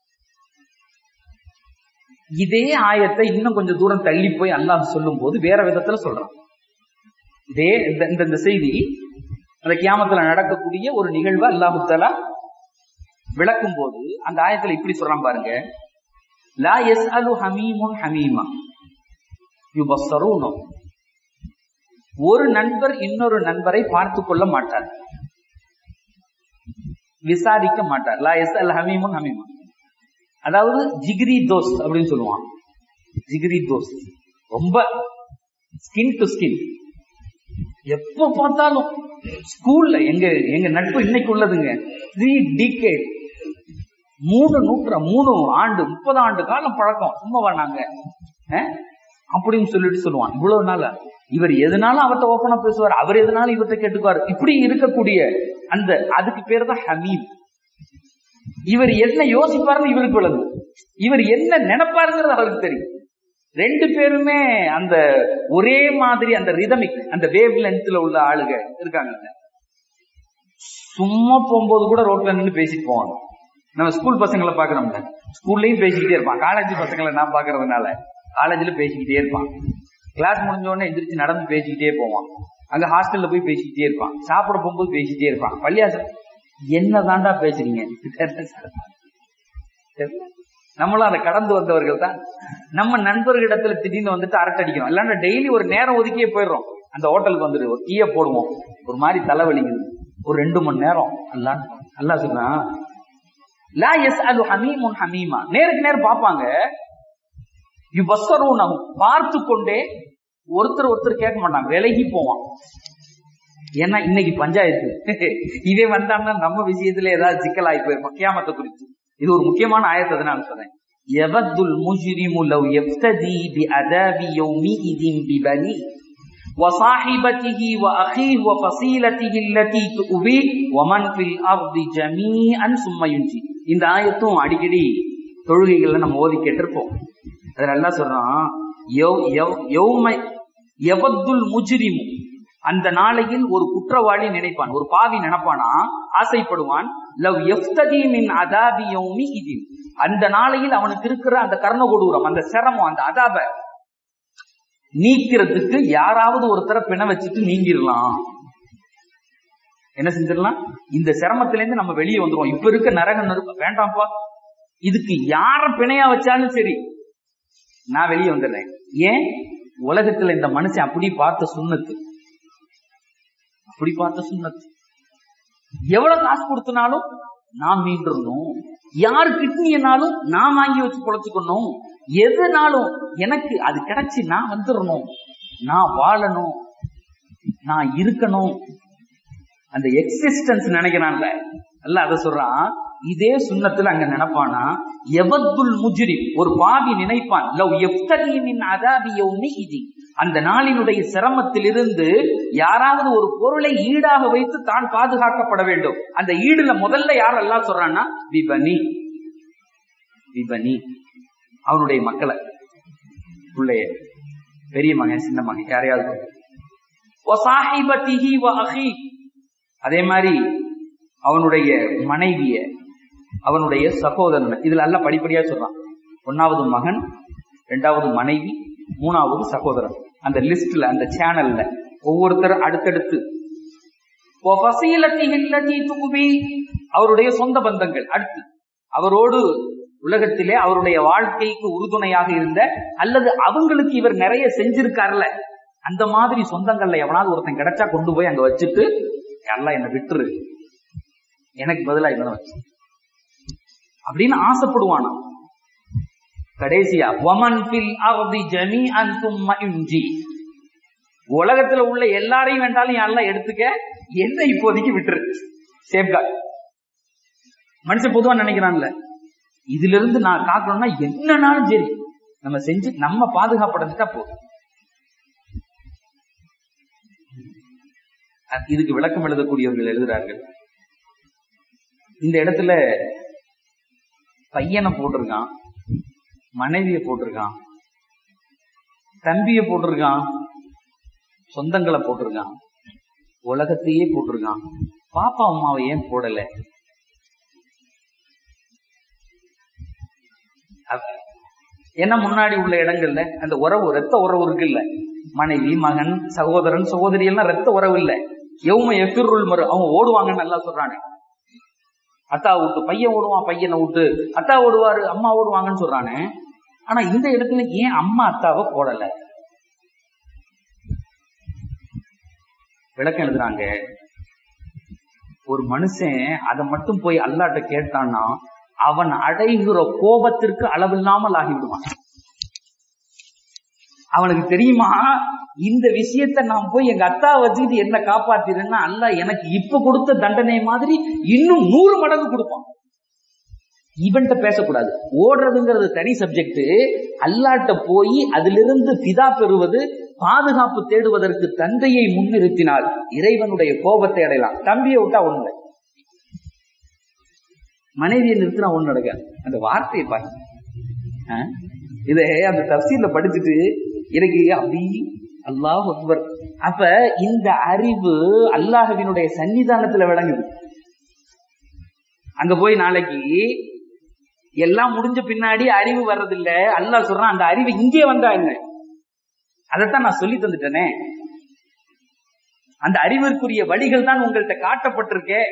இதே ஆயத்தை இன்னும் கொஞ்சம் தூரம் தள்ளி போய் அல்லாஹ் சொல்லும் போது வேற விதத்துல சொல்றான் இதே இந்த இந்த- இந்த செய்தி அந்த கியாமத்துல நடக்கக்கூடிய ஒரு நிகழ்வை அல்லாஹு தாலா விளக்கும் போது அந்த ஆயத்துல இப்படி சொல்றான் பாருங்க லா எஸ் அலு ஹமீமுன் ஹமீமா யுபஸ்ஸரூனு ஒரு நண்பர் இன்னொரு நண்பரை பார்த்து கொள்ள மாட்டார் விசாரிக்க மாட்டார் லா எஸ் அல் ஹமீமுன் ஹமீமா அதாவது ஜிகிரி தோஸ்த் அப்படின்னு சொல்லுவான் ஜிகிரி தோஸ்த் ரொம்ப ஸ்கின் டு ஸ்கின் எப்ப பார்த்தாலும் ஸ்கூல்ல எங்க எங்க நட்பு இன்னைக்கு உள்ளதுங்க த்ரீ டிகேட் மூணு நூற்ற மூணு ஆண்டு முப்பது ஆண்டு காலம் பழக்கம் சும்மாவா நாங்க அஹ்? அப்படின்னு சொல்லிட்டு சொல்லுவான் இவ்வளவு நாளா இவர் எதுனாலும் அவர்கிட்ட ஓப்பனா பேசுவார் அவர் எதுனாலும் இவர்கிட்ட கேட்டுக்குவார் இப்படி இருக்கக்கூடிய அந்த அதுக்கு பேர் தான் ஹமீம் இவர் என்ன யோசிப்பாருன்னு இவருக்கு விளங்கு இவர் என்ன நினைப்பாருங்கிறது அவருக்கு தெரியும் ரெண்டு பேருமே அந்த ஒரே மாதிரி அந்த ரிதமிக் அந்த வேவ் லென்த்ல உள்ள ஆளுங்க இருக்காங்க சும்மா போகும்போது கூட ரோட்ல நின்று பேசிட்டு போவாங்க நம்ம ஸ்கூல் பசங்களை பாக்குறோம்ல ஸ்கூல்லயும் பேசிக்கிட்டே இருப்பான் காலேஜ் பசங்களை நான் பாக்குறதுனால காலேஜ்ல பேசிக்கிட்டே இருப்பான் கிளாஸ் முடிஞ்ச உடனே எந்திரிச்சு நடந்து பேசிக்கிட்டே போவான் அங்க ஹாஸ்டல்ல போய் பேசிக்கிட்டே இருப்பான் சாப்பிட போகும்போது பேசிக்கிட்டே இருப்பான் பள்ளியாசம் என்ன தாண்டா பேசுறீங்க நம்மளும் அதை கடந்து வந்தவர்கள் தான் நம்ம நண்பர்களிடத்துல திடீர்னு வந்துட்டு அரட்டடிக்கிறோம் இல்லைன்னா டெய்லி ஒரு நேரம் ஒதுக்கியே போயிடுறோம் அந்த ஹோட்டலுக்கு வந்துட்டு ஒரு டீயை போடுவோம் ஒரு மாதிரி தலைவலிக்குது ஒரு ரெண்டு மணி நேரம் அல்லா அல்லா சொன்னா லா எஸ் அலு ஹமீமுன் ஹமீமா நேருக்கு நேரம் பார்ப்பாங்க யுபஸ்ஸரூனஹு பார்த்து கொண்டே ஒருத்தர் ஒருத்தர் கேட்க மாட்டாங்க விலகி போவான் ஏன்னா இன்னைக்கு பஞ்சாயத்து இதே வந்தான்னா நம்ம விஷயத்துல ஏதாவது சிக்கலாகி போயிருப்போம் கியாமத்தை குறித்து இது ஒரு முக்கியமான ஆயத்தை அதனால சொல்றேன் எவத்துல் முஜ்ரிமு லவ் யஃப்ததி பி அதாபி யௌமிஇதின் பிபனி وصاحبته وأخيه وفصيلته التي تؤويه ومن في الأرض جميعا ثم ينجي இந்த ஆயத்தும் அடிக்கடி தொழுகைகள்ல நம்ம ஓதி கேட்டிருப்போம் அதுல எல்லாம் சொல்றான் யௌ- யௌ- யௌம எவத்துல் முஜ்ரிமு அந்த நாளையில் ஒரு குற்றவாளி நினைப்பான் ஒரு பாவி நினைப்பானா ஆசைப்படுவான் லவ் எஃப்ததி மின் அதாபி யௌமி இதின் அந்த நாளையில் அவனுக்கு இருக்கிற அந்த கர்ண கொடூரம் அந்த சிரமம் அந்த அதாப நீக்கிறதுக்கு யாராவது ஒருத்தரை பிண வச்சுட்டு நீங்கிடலாம் என்ன செஞ்சிடலாம் இந்த சிரமத்திலேருந்து நம்ம வெளியே வந்துருவோம் இப்ப இருக்க நரக நெருப்ப வேண்டாம்ப்பா இதுக்கு யார பிணையா வச்சாலும் சரி நான் வெளியே வந்துடுறேன் ஏன் உலகத்துல இந்த மனுஷன் அப்படி பார்த்த சுண்ணத்து அப்படி பார்த்த சுண்ணத்து எவ்வளவு காசு கொடுத்தனாலும் நான் மீண்டிருந்தோம் யார் கிட்னியனாலும் நான் வாங்கி வச்சு பொழைச்சுக்கணும் எதுனாலும் எனக்கு அது கிடைச்சு நான் வந்துடணும் நான் வாழணும் நான் இருக்கணும் அந்த எக்ஸிஸ்டன்ஸ் நினைக்கிறான்ல அல்ல அதை சொல்றான் இதே சுண்ணத்துல அங்க நினைப்பானா எவத்துல் முஜிரி ஒரு பாவி நினைப்பான் லவ் எஃப்தனியின் அதாபியவுமே இது அந்த நாளினுடைய சிரமத்திலிருந்து யாராவது ஒரு பொருளை ஈடாக வைத்து தான் பாதுகாக்கப்பட வேண்டும் அந்த ஈடுல முதல்ல யாரெல்லாம் சொல்றான்னா விபனி விபனி அவனுடைய மக்களை பிள்ளைய பெரிய மகன் சின்ன மகன் யாரையாவது அதே மாதிரி அவனுடைய மனைவிய அவனுடைய சகோதரன் இதுல எல்லாம் படிப்படியா சொல்றான் ஒன்னாவது மகன் ரெண்டாவது மனைவி மூணாவது சகோதரன் அந்த லிஸ்ட்ல அந்த சேனல்ல ஒவ்வொருத்தர் அடுத்தடுத்து அவருடைய சொந்த பந்தங்கள் அடுத்து அவரோடு உலகத்திலே அவருடைய வாழ்க்கைக்கு உறுதுணையாக இருந்த அல்லது அவங்களுக்கு இவர் நிறைய செஞ்சிருக்காருல அந்த மாதிரி சொந்தங்கள்ல எவனாவது ஒருத்தன் கிடைச்சா கொண்டு போய் அங்க வச்சுட்டு எல்லாம் என்ன விட்டுரு எனக்கு பதிலா இவனை வச்சு அப்படின்னு ஆசைப்படுவானா கடைசியா வமன் பில் அர்தி ஜமீஅன் தும்ம இன்ஜி உலகத்துல உள்ள எல்லாரையும் வேண்டாலும் எல்லாம் எடுத்துக்க என்ன இப்போதைக்கு விட்டுரு சேஃப்கார்ட் மனுஷன் பொதுவா நினைக்கிறான்ல இதுல இருந்து நான் காக்கணும்னா என்னன்னாலும் சரி நம்ம செஞ்சு நம்ம பாதுகாப்படைஞ்சிட்டா போதும் இதுக்கு விளக்கம் எழுதக்கூடியவர்கள் எழுதுறார்கள் இந்த இடத்துல பையனை போட்டிருக்கான் மனைவிய போட்டிருக்கான் தம்பிய போட்டிருக்கான் சொந்தங்களை போட்டிருக்கான் உலகத்தையே போட்டிருக்கான் பாப்பா அம்மாவை ஏன் போடல ஏன்னா முன்னாடி உள்ள இடங்கள்ல அந்த உறவு ரத்த உறவு இருக்குல்ல மனைவி மகன் சகோதரன் சகோதரி எல்லாம் ரத்த உறவு இல்ல எவும எஃபிருள் மறு அவங்க ஓடுவாங்கன்னு நல்லா சொல்றாங்க அத்தா விட்டு பையன் ஓடுவான் பையனை விட்டு அத்தா ஓடுவாரு அம்மா ஓடுவாங்கன்னு சொல்றானே ஆனா இந்த இடத்துல ஏன் அம்மா அத்தாவை போடல விளக்கம் எழுதுறாங்க ஒரு மனுஷன் அதை மட்டும் போய் அல்லாட்ட கேட்டான்னா அவன் அடைகிற கோபத்திற்கு அளவில்லாமல் ஆகிவிடுவான் அவனுக்கு தெரியுமா இந்த விஷயத்த நான் போய் எங்க அத்தா வச்சுக்கிட்டு என்ன காப்பாத்திருந்தா அல்ல எனக்கு இப்ப கொடுத்த தண்டனை மாதிரி இன்னும் நூறு மடங்கு கொடுப்பான் இவன்ட்ட பேசக்கூடாது ஓடுறதுங்கிறது தனி சப்ஜெக்ட் அல்லாட்ட போய் அதிலிருந்து பிதா பெறுவது பாதுகாப்பு தேடுவதற்கு தந்தையை முன்னிறுத்தினால் இறைவனுடைய கோபத்தை அடையலாம் தம்பியை விட்டா ஒண்ணு மனைவியை நிறுத்தினா ஒண்ணு நடக்காது அந்த வார்த்தையை பாருங்க இதை அந்த தப்சீல படிச்சுட்டு எனக்கு அப்படி அல்லாஹ் அக்பர் அப்ப இந்த அறிவு அல்லாஹவினுடைய சன்னிதானத்துல விளங்குது அங்க போய் நாளைக்கு எல்லாம் முடிஞ்ச பின்னாடி அறிவு வர்றதில்ல அல்லாஹ் சொல்றான் அந்த அறிவு இங்கே வந்தா என்ன அதைத்தான் நான் சொல்லி தந்துட்டேனே அந்த அறிவிற்குரிய வழிகள் தான் உங்கள்கிட்ட காட்டப்பட்டிருக்கே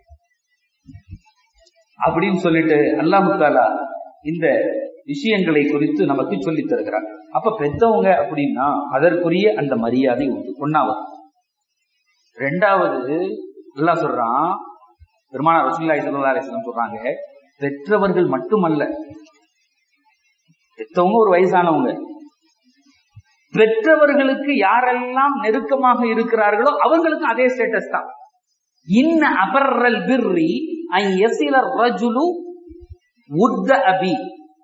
அப்படின்னு சொல்லிட்டு அல்லாஹு தாலா இந்த விஷயங்களை குறித்து நமக்கு சொல்லித் தருகிறார் அப்ப பெத்தவங்க அப்படின்னா அதற்குரிய அந்த மரியாதை உண்டு ஒன்னாவது ரெண்டாவது நல்லா சொல்றான் பெருமான ரசூல்லாய் சல்லா அலிஸ்லாம் சொல்றாங்க பெற்றவர்கள் மட்டுமல்ல பெற்றவங்க ஒரு வயசானவங்க பெற்றவர்களுக்கு யாரெல்லாம் நெருக்கமாக இருக்கிறார்களோ அவங்களுக்கும் அதே ஸ்டேட்டஸ் தான் இன்ன அபர்ரல் பிர்ரி ஐ எசில ரஜுலு உத்த அபி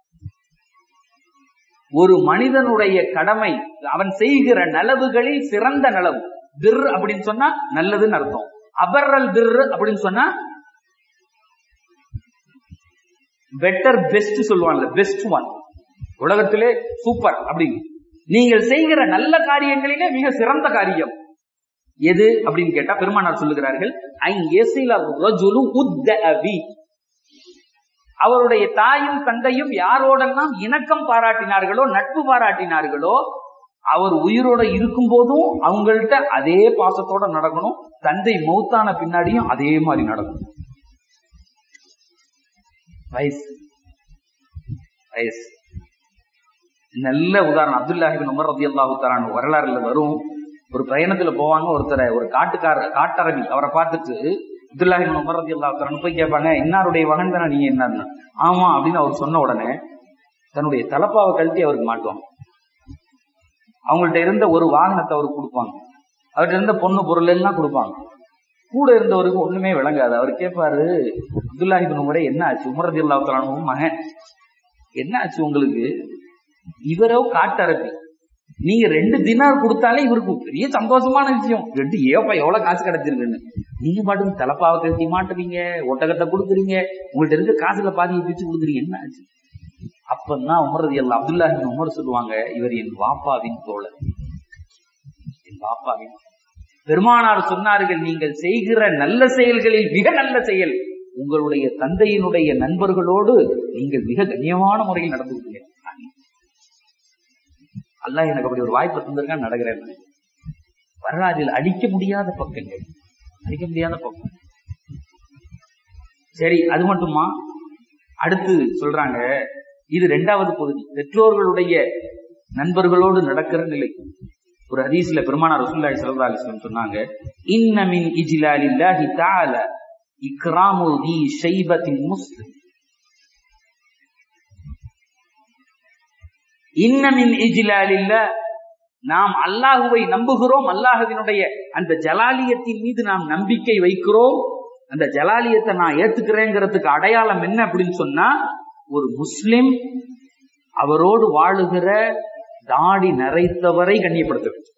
ஒரு மனிதனுடைய கடமை அவன் செய்கிற நலவுகளில் சிறந்த நலவு பிர் அப்படின்னு சொன்னா நல்லதுன்னு அர்த்தம் அபர்ரல் பிர் அப்படின்னு சொன்னா பெட்டர் பெஸ்ட் சொல்லுவான்ல பெஸ்ட் ஒன் உலகத்திலே சூப்பர் அப்படின்னு நீங்கள் செய்கிற நல்ல காரியங்களிலே மிக சிறந்த காரியம் எது அப்படின்னு கேட்டா பெருமானார் சொல்லுகிறார்கள் அவருடைய தாயும் தந்தையும் யாரோடெல்லாம் இணக்கம் பாராட்டினார்களோ நட்பு பாராட்டினார்களோ அவர் உயிரோட இருக்கும் போதும் அவங்கள்ட்ட அதே பாசத்தோட நடக்கணும் தந்தை மௌத்தான பின்னாடியும் அதே மாதிரி நடக்கணும் வயசு வயசு நல்ல உதாரணம் அப்துல்லாஹிபின் உமர் ரதி அல்லாஹு வரலாறுல வரும் ஒரு பயணத்துல போவாங்க ஒருத்தரை ஒரு காட்டுக்கார காட்டரவி அவரை பார்த்துட்டு அப்துல்லாஹி உமர் ரதி அல்லா போய் கேட்பாங்க இன்னாருடைய மகன் தானே நீங்க என்னன்னு ஆமா அப்படின்னு அவர் சொன்ன உடனே தன்னுடைய தலப்பாவை கழட்டி அவருக்கு மாட்டுவாங்க அவங்கள்ட்ட இருந்த ஒரு வாகனத்தை அவருக்கு கொடுப்பாங்க அவர்கிட்ட இருந்த பொண்ணு பொருள் எல்லாம் கொடுப்பாங்க கூட இருந்தவருக்கு ஒண்ணுமே விளங்காது அவர் கேட்பாரு அப்துல்லாஹி உமரே என்ன ஆச்சு உமர் ரதி அல்லா மகன் என்ன ஆச்சு உங்களுக்கு இவரோ காட்டரப்பி நீங்க ரெண்டு தினார் கொடுத்தாலே இவருக்கு பெரிய சந்தோஷமான விஷயம் ரெண்டு ஏப்பா எவ்வளவு காசு கிடைச்சிருக்குன்னு நீங்க பாட்டுக்கு தலப்பாவை கழட்டி மாட்டுவீங்க ஒட்டகத்தை கொடுக்குறீங்க உங்கள்ட்ட இருக்க காசுல பாதியை பிச்சு கொடுக்குறீங்க என்ன ஆச்சு அப்பதான் உமரது எல்லாம் அப்துல்லாஹின் உமர் சொல்லுவாங்க இவர் என் வாப்பாவின் தோழர் என் வாப்பாவின் பெருமானார் சொன்னார்கள் நீங்கள் செய்கிற நல்ல செயல்களில் மிக நல்ல செயல் உங்களுடைய தந்தையினுடைய நண்பர்களோடு நீங்கள் மிக கண்ணியமான முறையில் நடந்து கொள்கிறீர்கள் அல்ல எனக்கு அப்படி ஒரு வாய்ப்பு தந்திருக்கான் நடக்கிறேன் வரலாற்றில் அடிக்க முடியாத பக்கங்கள் அடிக்க முடியாத பக்கம் சரி அது மட்டுமா அடுத்து சொல்றாங்க இது ரெண்டாவது பகுதி பெற்றோர்களுடைய நண்பர்களோடு நடக்கிற நிலை ஒரு ஹதீஸ்ல பெருமானார் ரசூலுல்லாஹி ஸல்லல்லாஹு அலைஹி வஸல்லம் சொன்னாங்க இன்ன மின் இஜ்லாலில்லாஹி தஆல இக்ராமு தி ஷைபத்தின் முஸ்லிம் இன்னமின் இஜ்லாலில்ல நாம் அல்லாஹுவை நம்புகிறோம் அல்லாஹுவினுடைய அந்த ஜலாலியத்தின் மீது நாம் நம்பிக்கை வைக்கிறோம் அந்த ஜலாலியத்தை நான் ஏத்துக்கிறேங்கிறதுக்கு அடையாளம் என்ன அப்படின்னு சொன்னா ஒரு முஸ்லிம் அவரோடு வாழுகிற தாடி நரைத்தவரை கண்ணியப்படுத்த வேண்டும்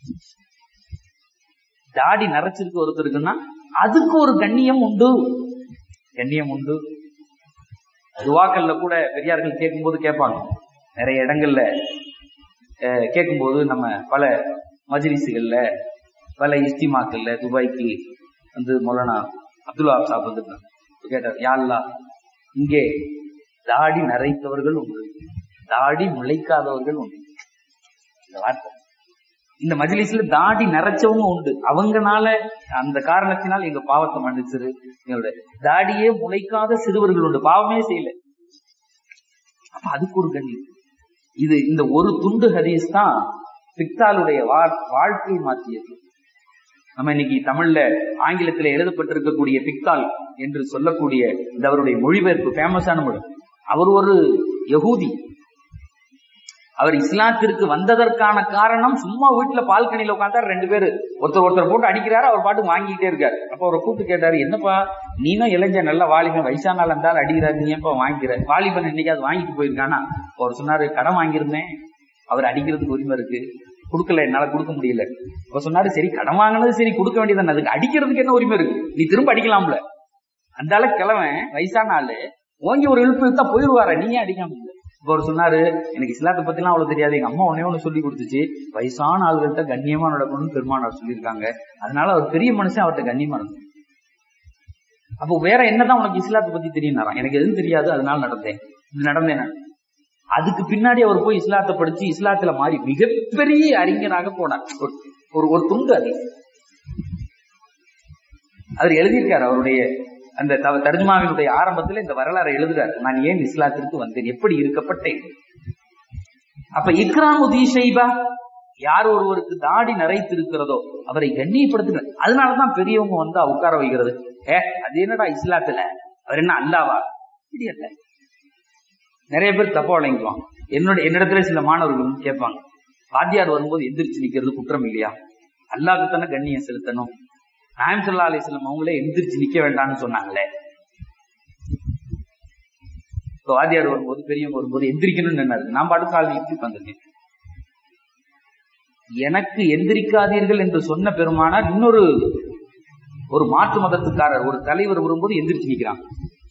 தாடி நரைச்சிருக்கு ஒருத்தருக்குன்னா அதுக்கு ஒரு கண்ணியம் உண்டு கண்ணியம் உண்டு துவாக்கல்ல கூட பெரியார்கள் கேட்கும்போது கேட்பாங்க நிறைய இடங்கள்ல கேட்கும்போது நம்ம பல மஜ்லிஸுகள்ல பல இஸ்திமாக்கள்ல துபாய்க்கு வந்து மொலனா அப்துல்லா சாப் வந்துருக்காங்க கேட்டார் யாழ்லா இங்கே தாடி நரைத்தவர்கள் உண்டு தாடி முளைக்காதவர்கள் உண்டு இந்த வார்த்தை இந்த மஜ்லிஸ்ல தாடி நரைச்சவங்க உண்டு அவங்கனால அந்த காரணத்தினால் எங்க பாவத்தை மன்னிச்சிரு எங்களோட தாடியே முளைக்காத சிறுவர்கள் உண்டு பாவமே செய்யல அப்ப அதுக்கு ஒரு கண்ணியம் இது இந்த ஒரு துண்டு ஹதீஸ் தான் பிக்தாலுடைய வாழ்க்கை மாற்றியது நம்ம இன்னைக்கு தமிழ்ல ஆங்கிலத்தில் எழுதப்பட்டிருக்கக்கூடிய பிக்தால் என்று சொல்லக்கூடிய இந்த அவருடைய மொழிபெயர்ப்பு ஃபேமஸான மொழி அவர் ஒரு யகூதி அவர் இஸ்லாத்திற்கு வந்ததற்கான காரணம் சும்மா வீட்டுல பால்கனியில உட்காந்தா ரெண்டு பேரு ஒருத்தர் ஒருத்தர் போட்டு அடிக்கிறாரு அவர் பாட்டு வாங்கிட்டே இருக்காரு அப்ப அவரை கூப்பிட்டு கேட்டாரு என்னப்பா நீனும் இளைஞ நல்ல வாலிபன் வயசானால இருந்தாலும் அடிக்கிறாரு நீ ஏன்பா வாங்கிக்கிற வாலிபன் என்னைக்காவது வாங்கிட்டு போயிருக்கானா அவர் சொன்னாரு கடன் வாங்கியிருந்தேன் அவர் அடிக்கிறதுக்கு உரிமை இருக்கு கொடுக்கல என்னால கொடுக்க முடியல இப்ப சொன்னாரு சரி கடன் வாங்கினது சரி கொடுக்க வேண்டியது அதுக்கு அடிக்கிறதுக்கு என்ன உரிமை இருக்கு நீ திரும்ப அடிக்கலாம்ல அந்த ஆளு கிழவன் வயசான ஆளு ஓங்கி ஒரு இழுப்பு இழுத்தா போயிருவார நீ ஏன் அடிக்காம இப்ப அவர் சொன்னாரு எனக்கு இஸ்லாத்தை பத்தி எல்லாம் அவ்வளவு தெரியாது எங்க அம்மா ஒன்னே ஒண்ணு சொல்லி கொடுத்துச்சு வயசான ஆளுகள்கிட்ட கண்ணியமா நடக்கணும்னு பெருமானார் சொல்லியிருக்காங்க அதனால அவர் பெரிய மனுஷன் அவர்கிட்ட கண்ணியமா இருக்கும் அப்போ வேற என்னதான் உனக்கு இஸ்லாத்தை பத்தி தெரியும் எனக்கு எதுவும் தெரியாது அதனால நடந்தேன் இது நடந்தேன் நான் அதுக்கு பின்னாடி அவர் போய் இஸ்லாத்தை படிச்சு இஸ்லாத்துல மாறி மிகப்பெரிய அறிஞராக போனார் ஒரு ஒரு துண்டு அது அவர் எழுதியிருக்காரு அவருடைய அந்த தர்ஜுமாவினுடைய ஆரம்பத்தில் இந்த வரலாறை எழுதுறாரு நான் ஏன் இஸ்லாத்திற்கு வந்தேன் எப்படி இருக்கப்பட்டேன் அப்ப இக்ராமுதி ஷைபா யார் ஒருவருக்கு தாடி நரைத்து இருக்கிறதோ அவரை கண்ணியப்படுத்துங்க அதனாலதான் பெரியவங்க வந்து உட்கார வைக்கிறது ஏ அது என்னடா இஸ்லாத்துல அவர் என்ன அல்லாவா இல்ல நிறைய பேர் தப்பா வழங்கிக்குவாங்க என்னோட என்னிடத்துல சில மாணவர்கள் கேட்பாங்க வாத்தியார் வரும்போது எந்திரிச்சு நிக்கிறது குற்றம் இல்லையா அல்லாவுக்கு தானே கண்ணியம் செலுத்தணும் நாயம் சொல்லா அலிஸ்லாம் அவங்களே எந்திரிச்சு நிக்க வேண்டாம்னு சொன்னாங்களே இப்போ வாத்தியார் வரும்போது பெரியவங்க வரும்போது எந்திரிக்கணும்னு நின்னாரு நான் பாட்டு கால் நீட்டி உட்காந்துருக்கேன் எனக்கு எந்திரிக்காதீர்கள் என்று சொன்ன பெருமானார் இன்னொரு ஒரு மாற்று மதத்துக்காரர் ஒரு தலைவர் வரும்போது எந்திரிச்சு நிக்கிறாங்க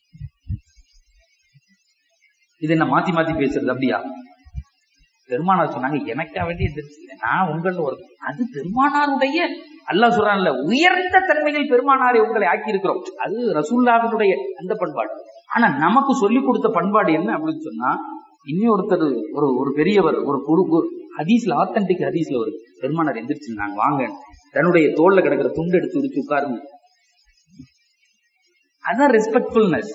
இது என்ன மாத்தி மாத்தி பேசுறது அப்படியா பெருமானார் சொன்னாங்க எனக்கா வேண்டி எந்திரிச்சு நான் உங்கள ஒரு அது பெருமானாருடைய அல்லாஹ் சொல்றான்ல உயர்ந்த தன்மைகள் பெருமானாரை உங்களை ஆக்கி இருக்கிறோம் அது ரசூல்லாவினுடைய அந்த பண்பாடு ஆனா நமக்கு சொல்லி கொடுத்த பண்பாடு என்ன அப்படின்னு சொன்னா இன்னொருத்தர் ஒரு ஒரு பெரியவர் ஒரு பொறுப்பு ஹதீஸ்ல ஆத்தன்டிக் ஹதீஸ்ல ஒரு பெருமானார் எந்திரிச்சிருந்தாங்க வாங்க தன்னுடைய தோல்ல கிடக்கிற துண்டு எடுத்து உரிச்சு உட்காருங்க அதான் ரெஸ்பெக்ட்ஃபுல்னஸ்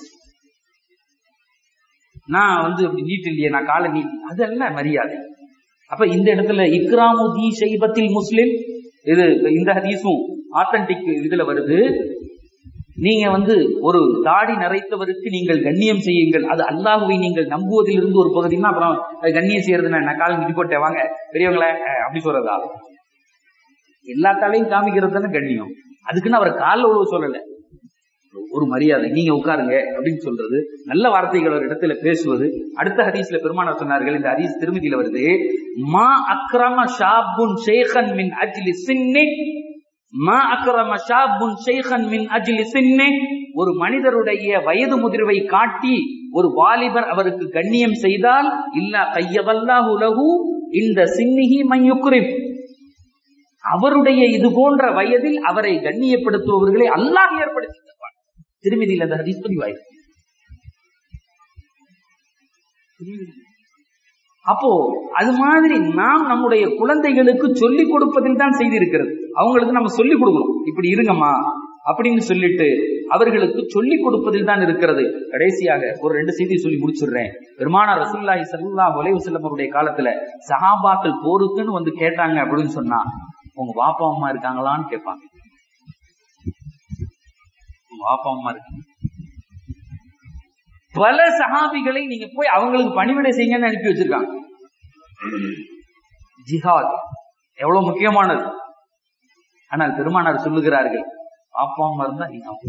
நான் வந்து அப்படி நீட் இல்லையே நான் காலை நீட் அதல்ல மரியாதை அப்ப இந்த இடத்துல இக்ராமு தி ஷைபத்தில் முஸ்லிம் இது இந்த ஹதீஸும் ஆத்தன்டிக் இதுல வருது நீங்க வந்து ஒரு தாடி நிறைத்தவருக்கு நீங்கள் கண்ணியம் செய்யுங்கள் அது அல்லாஹுவை நீங்கள் நம்புவதிலிருந்து ஒரு பகுதினா அப்புறம் அது கண்ணியம் செய்யறது நான் காலம் கிட்டி போட்டேன் வாங்க பெரியவங்களே அஹ், அப்படி சொல்றதா எல்லா காலையும் காமிக்கிறது தானே கண்ணியம் அதுக்குன்னு அவர் காலில் உழவு சொல்லல ஒரு மரியாதை நீங்க உட்காருங்க அப்படின்னு சொல்றது நல்ல வார்த்தைகள் ஒரு இடத்துல பேசுவது அடுத்த ஹதீஸ்ல பெருமானார் சொன்னார்கள் இந்த ஹதீஸ் திருமதியில வருது மா அக்ரம ஷாபுன் ஷேഖன் மின் அஜ்லி சின்னி மா அக்ரம ஷாபுன் ஷேഖன் மின் அஜ்லி சின்னி ஒரு மனிதருடைய வயது முதிர்வை காட்டி ஒரு வாலிபர் அவருக்கு கண்ணியம் செய்தால் இல்ல கையவல்லாஹு லஹு இந்த சின்னிஹி மையுக்ரிம் அவருடைய இது போன்ற வயதில் அவரை கண்ணியப்படுத்துபவர்களை அல்லாஹ் ஏற்படுத்தி தருவார் திருமதியில் அந்த ஹதீஸ் பதிவாயிருக்கு அப்போ அது மாதிரி நாம் நம்முடைய குழந்தைகளுக்கு சொல்லிக் கொடுப்பதில் தான் செய்திருக்கிறது அவங்களுக்கு நம்ம சொல்லிக் கொடுக்கணும் இப்படி இருங்கம்மா அப்படின்னு சொல்லிட்டு அவர்களுக்கு சொல்லிக் கொடுப்பதில் தான் இருக்கிறது கடைசியாக ஒரு ரெண்டு செய்தி சொல்லி முடிச்சிடுறேன் பெருமானார் ரசூலுல்லாஹி ஸல்லல்லாஹு அலைஹி வஸல்லம் அவருடைய காலத்துல சஹாபாக்கள் போருக்குன்னு வந்து கேட்டாங்க அப்படின்னு சொன்னா உங்க வாப்பா அம்மா இருக்காங்களான்னு கேட்பாங்க உங்க வாப்பா அம்மா இருக்காங்க பல சஹாபிகளை நீங்க போய் அவங்களுக்கு பணிவிடை செய்யுங்கன்னு அனுப்பி வச்சிருக்காங்க ஜிஹாத் எவ்வளவு முக்கியமானது ஆனால் பெருமானார் சொல்லுகிறார்கள் அப்பா அம்மா இருந்தா நீங்க அவங்க.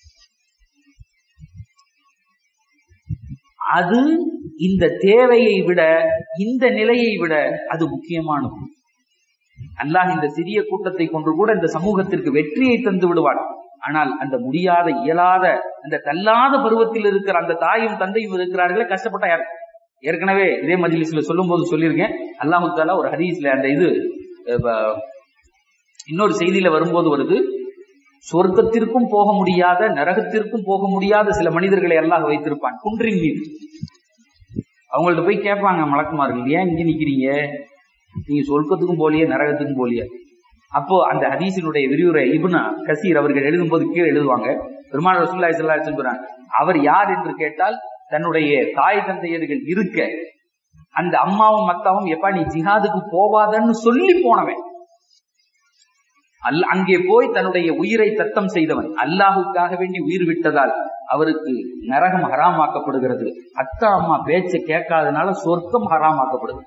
அது இந்த தேவையை விட இந்த நிலையை விட அது முக்கியமானது அல்லாஹ் இந்த சிறிய கூட்டத்தை கொண்டு கூட இந்த சமூகத்திற்கு வெற்றியை தந்து விடுவான் ஆனால் அந்த முடியாத இயலாத அந்த தள்ளாத பருவத்தில் இருக்கிற அந்த தாயும் தந்தையும் இருக்கிறார்களே கஷ்டப்பட்டா யார் ஏற்கனவே இதே மஜ்லிஸ்ல சொல்லும் போது சொல்லியிருக்கேன் அல்லாஹு தாலா ஒரு ஹதீஸ்ல அந்த இது அஹ், இன்னொரு செய்தியில வரும்போது வருது சொர்க்கத்திற்கும் போக முடியாத நரகத்திற்கும் போக முடியாத சில மனிதர்களை அல்லாஹ் வைத்திருப்பான் குன்றின் மீது அவங்கள்ட்ட போய் கேட்பாங்க மலக்குமார்கள் ஏன் இங்க நிக்கிறீங்க நீங்க சொர்க்கத்துக்கும் போலியே நரகத்துக்கும் போலியே அப்போ அந்த ஹதீஸினுடைய விரிவுரை இப்னா கசீர் அவர்கள் எழுதும்போது கீழே எழுதுவாங்க பெருமாள் ரசூலுல்லாஹி ஸல்லல்லாஹு அலைஹி வஸல்லம் சொல்றாங்க அவர் யார் என்று கேட்டால் தன்னுடைய தாய் தந்தையர்கள் இருக்க அந்த அம்மாவும் மத்தாவும் எப்பா நீ ஜிஹாதுக்கு போவாதன்னு சொல்லி போனவன் அல்ல அங்கே போய் தன்னுடைய உயிரை தத்தம் செய்தவன் அல்லாஹுக்காக வேண்டி உயிர் விட்டதால் அவருக்கு நரகம் ஹராமாக்கப்படுகிறது அத்தா அம்மா பேச்ச கேட்காதனால சொர்க்கம் ஹராமாக்கப்படுது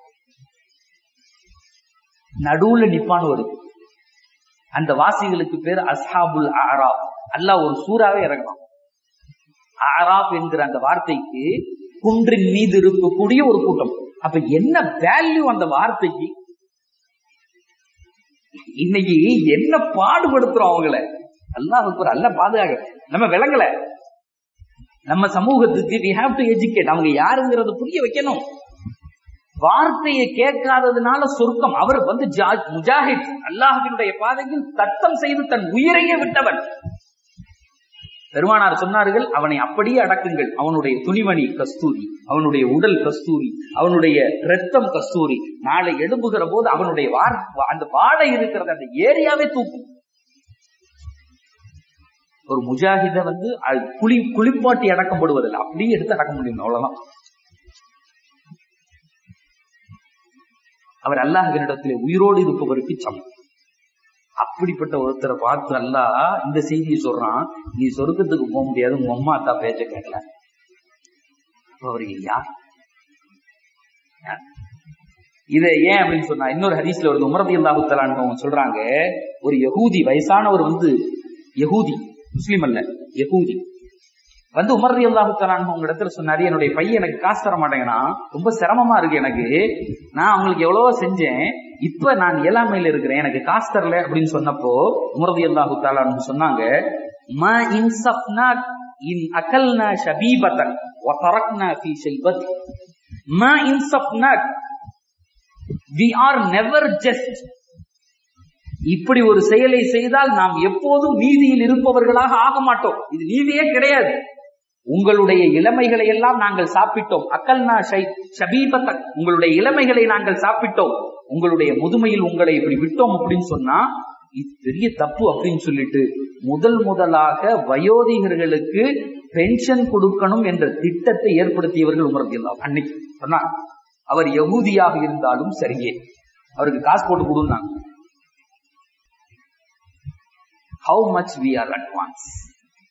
நடுவுல நிப்பான்னு வருது அந்த வாசிகளுக்கு பேர் அஸ்ஹாபுல் ஆராப் அல்லாஹ் ஒரு சூறாவே இறங்கலாம் ஆராப் என்கிற அந்த வார்த்தைக்கு குன்றின் மீது இருக்கக்கூடிய ஒரு கூட்டம் அப்ப என்ன வேல்யூ அந்த வார்த்தைக்கு இன்னைக்கு என்ன பாடுபடுத்துறோம் அவங்கள அல்லாஹ் அல்ல பாதுகாக்க நம்ம விளங்கல நம்ம சமூகத்துக்கு வி ஹாவ் டு எஜுகேட் அவங்க யாருங்கிறத புரிய வைக்கணும் வார்த்தையை கேட்காததுனால சொர்க்கம் அவர் வந்து ஜா- முஜாஹித் அல்லாஹ்வினுடைய பாதையில் தத்தம் செய்து தன் உயிரையே விட்டவன் பெருமானார் சொன்னார்கள் அவனை அப்படியே அடக்குங்கள் அவனுடைய துணிமணி கஸ்தூரி அவனுடைய உடல் கஸ்தூரி அவனுடைய ரத்தம் கஸ்தூரி நாளை எழும்புகிற போது அவனுடைய வார் அந்த வாடை இருக்கிறது அந்த ஏரியாவே தூக்கும் ஒரு முஜாஹித வந்து அது குளி குளிப்பாட்டி அடக்கப்படுவதில்லை அப்படியே எடுத்து அடக்க முடியும் அவ்வளவுதான் அவர் அல்லாஹ்வினிடத்திலே உயிரோடு இருப்பவருக்கு சமம் அப்படிப்பட்ட ஒருத்தரை பார்த்து அல்லாஹ் இந்த செய்தியை சொல்றான் நீ சொர்க்கத்துக்கு போக முடியாது உங்க அம்மா அத்தா பேச்ச கேட்கல அப்ப அவருக்கு யார் யார்? இதை ஏன் அப்படின்னு சொன்னா இன்னொரு ஹதீஸ்ல வருது உமரதி அல்லாஹுத்தலான்னு அவங்க சொல்றாங்க ஒரு யகூதி வயசானவர் வந்து யகூதி முஸ்லீம் அல்ல யகூதி வந்து உமர் அல்லாஹு தலான் உங்க இடத்துல சொன்னாரு என்னுடைய பையன் எனக்கு காசு தர மாட்டேங்கிறான் ரொம்ப சிரமமா இருக்கு எனக்கு நான் அவங்களுக்கு எவ்வளவோ செஞ்சேன் இப்ப நான் இயலாமையில இருக்கிறேன் எனக்கு காசு தரல அப்படின்னு சொன்னப்போ உமரதி அல்லாஹு தலான் சொன்னாங்க மா இன்சப்னா இன் அகல்னா ஷபீபத்தன் وتركنا في شيبته ما انصفنا we are never just இப்படி ஒரு செயலை செய்தால் நாம் எப்போதும் நீதியில் இருப்பவர்களாக ஆக மாட்டோம் இது நீதியே கிடையாது உங்களுடைய இளமைகளை எல்லாம் நாங்கள் சாப்பிட்டோம் அக்கல்னா ஷபீபத்த உங்களுடைய இளமைகளை நாங்கள் சாப்பிட்டோம் உங்களுடைய முதுமையில் உங்களை இப்படி விட்டோம் அப்படின்னு சொன்னா இது பெரிய தப்பு அப்படின்னு சொல்லிட்டு முதல் முதலாக வயோதிகர்களுக்கு பென்ஷன் கொடுக்கணும் என்ற திட்டத்தை ஏற்படுத்தியவர்கள் உமரதியல்லாம் அன்னைக்கு சொன்னா அவர் யகூதியாக இருந்தாலும் சரியே அவருக்கு காசு போட்டு கொடுன்னாங்க how much we are advance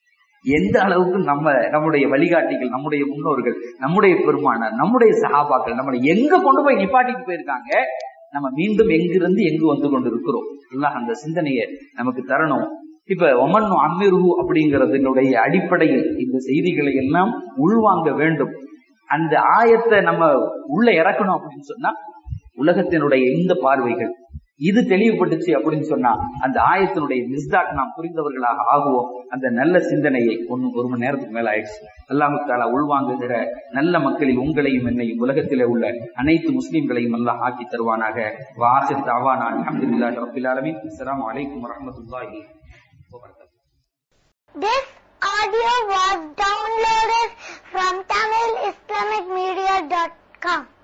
எந்த அளவுக்கு நம்ம நம்முடைய வழிகாட்டிகள் நம்முடைய முன்னோர்கள் நம்முடைய பெருமானார் நம்முடைய சகாபாக்கள் நம்மளை எங்க கொண்டு போய் நிப்பாட்டிட்டு போயிருக்காங்க நம்ம மீண்டும் எங்கிருந்து எங்கு வந்து கொண்டு இருக்கிறோம் எல்லாம் அந்த சிந்தனையை நமக்கு தரணும் இப்ப ஒமன் அம்மிருஹு அப்படிங்கறதனுடைய அடிப்படையில் இந்த செய்திகளை எல்லாம் உள்வாங்க வேண்டும் அந்த ஆயத்தை நம்ம உள்ள இறக்கணும் அப்படின்னு சொன்னா உலகத்தினுடைய இந்த பார்வைகள் இது தெளிவுபட்டுச்சு அப்படின்னு சொன்னா அந்த ஆயத்தினுடைய மிஸ்தாக் நாம் புரிந்தவர்களாக ஆகுவோம் அந்த நல்ல சிந்தனையை ஒன்னு ஒரு மணி நேரத்துக்கு மேல ஆயிடுச்சு அல்லாமுத்தாலா உள்வாங்குகிற நல்ல மக்களில் உங்களையும் என்னையும் உலகத்திலே உள்ள அனைத்து முஸ்லிம்களையும் எல்லாம் ஆக்கி தருவானாக வாசித் அவானா அஹமதுல்லாஹி ரப்பில் ஆலமீன் அஸ்ஸலாமு அலைக்கும் வரஹ்மத்துல்லாஹி வபரகாத்துஹு This audio was downloaded from TamilIslamicMedia.com.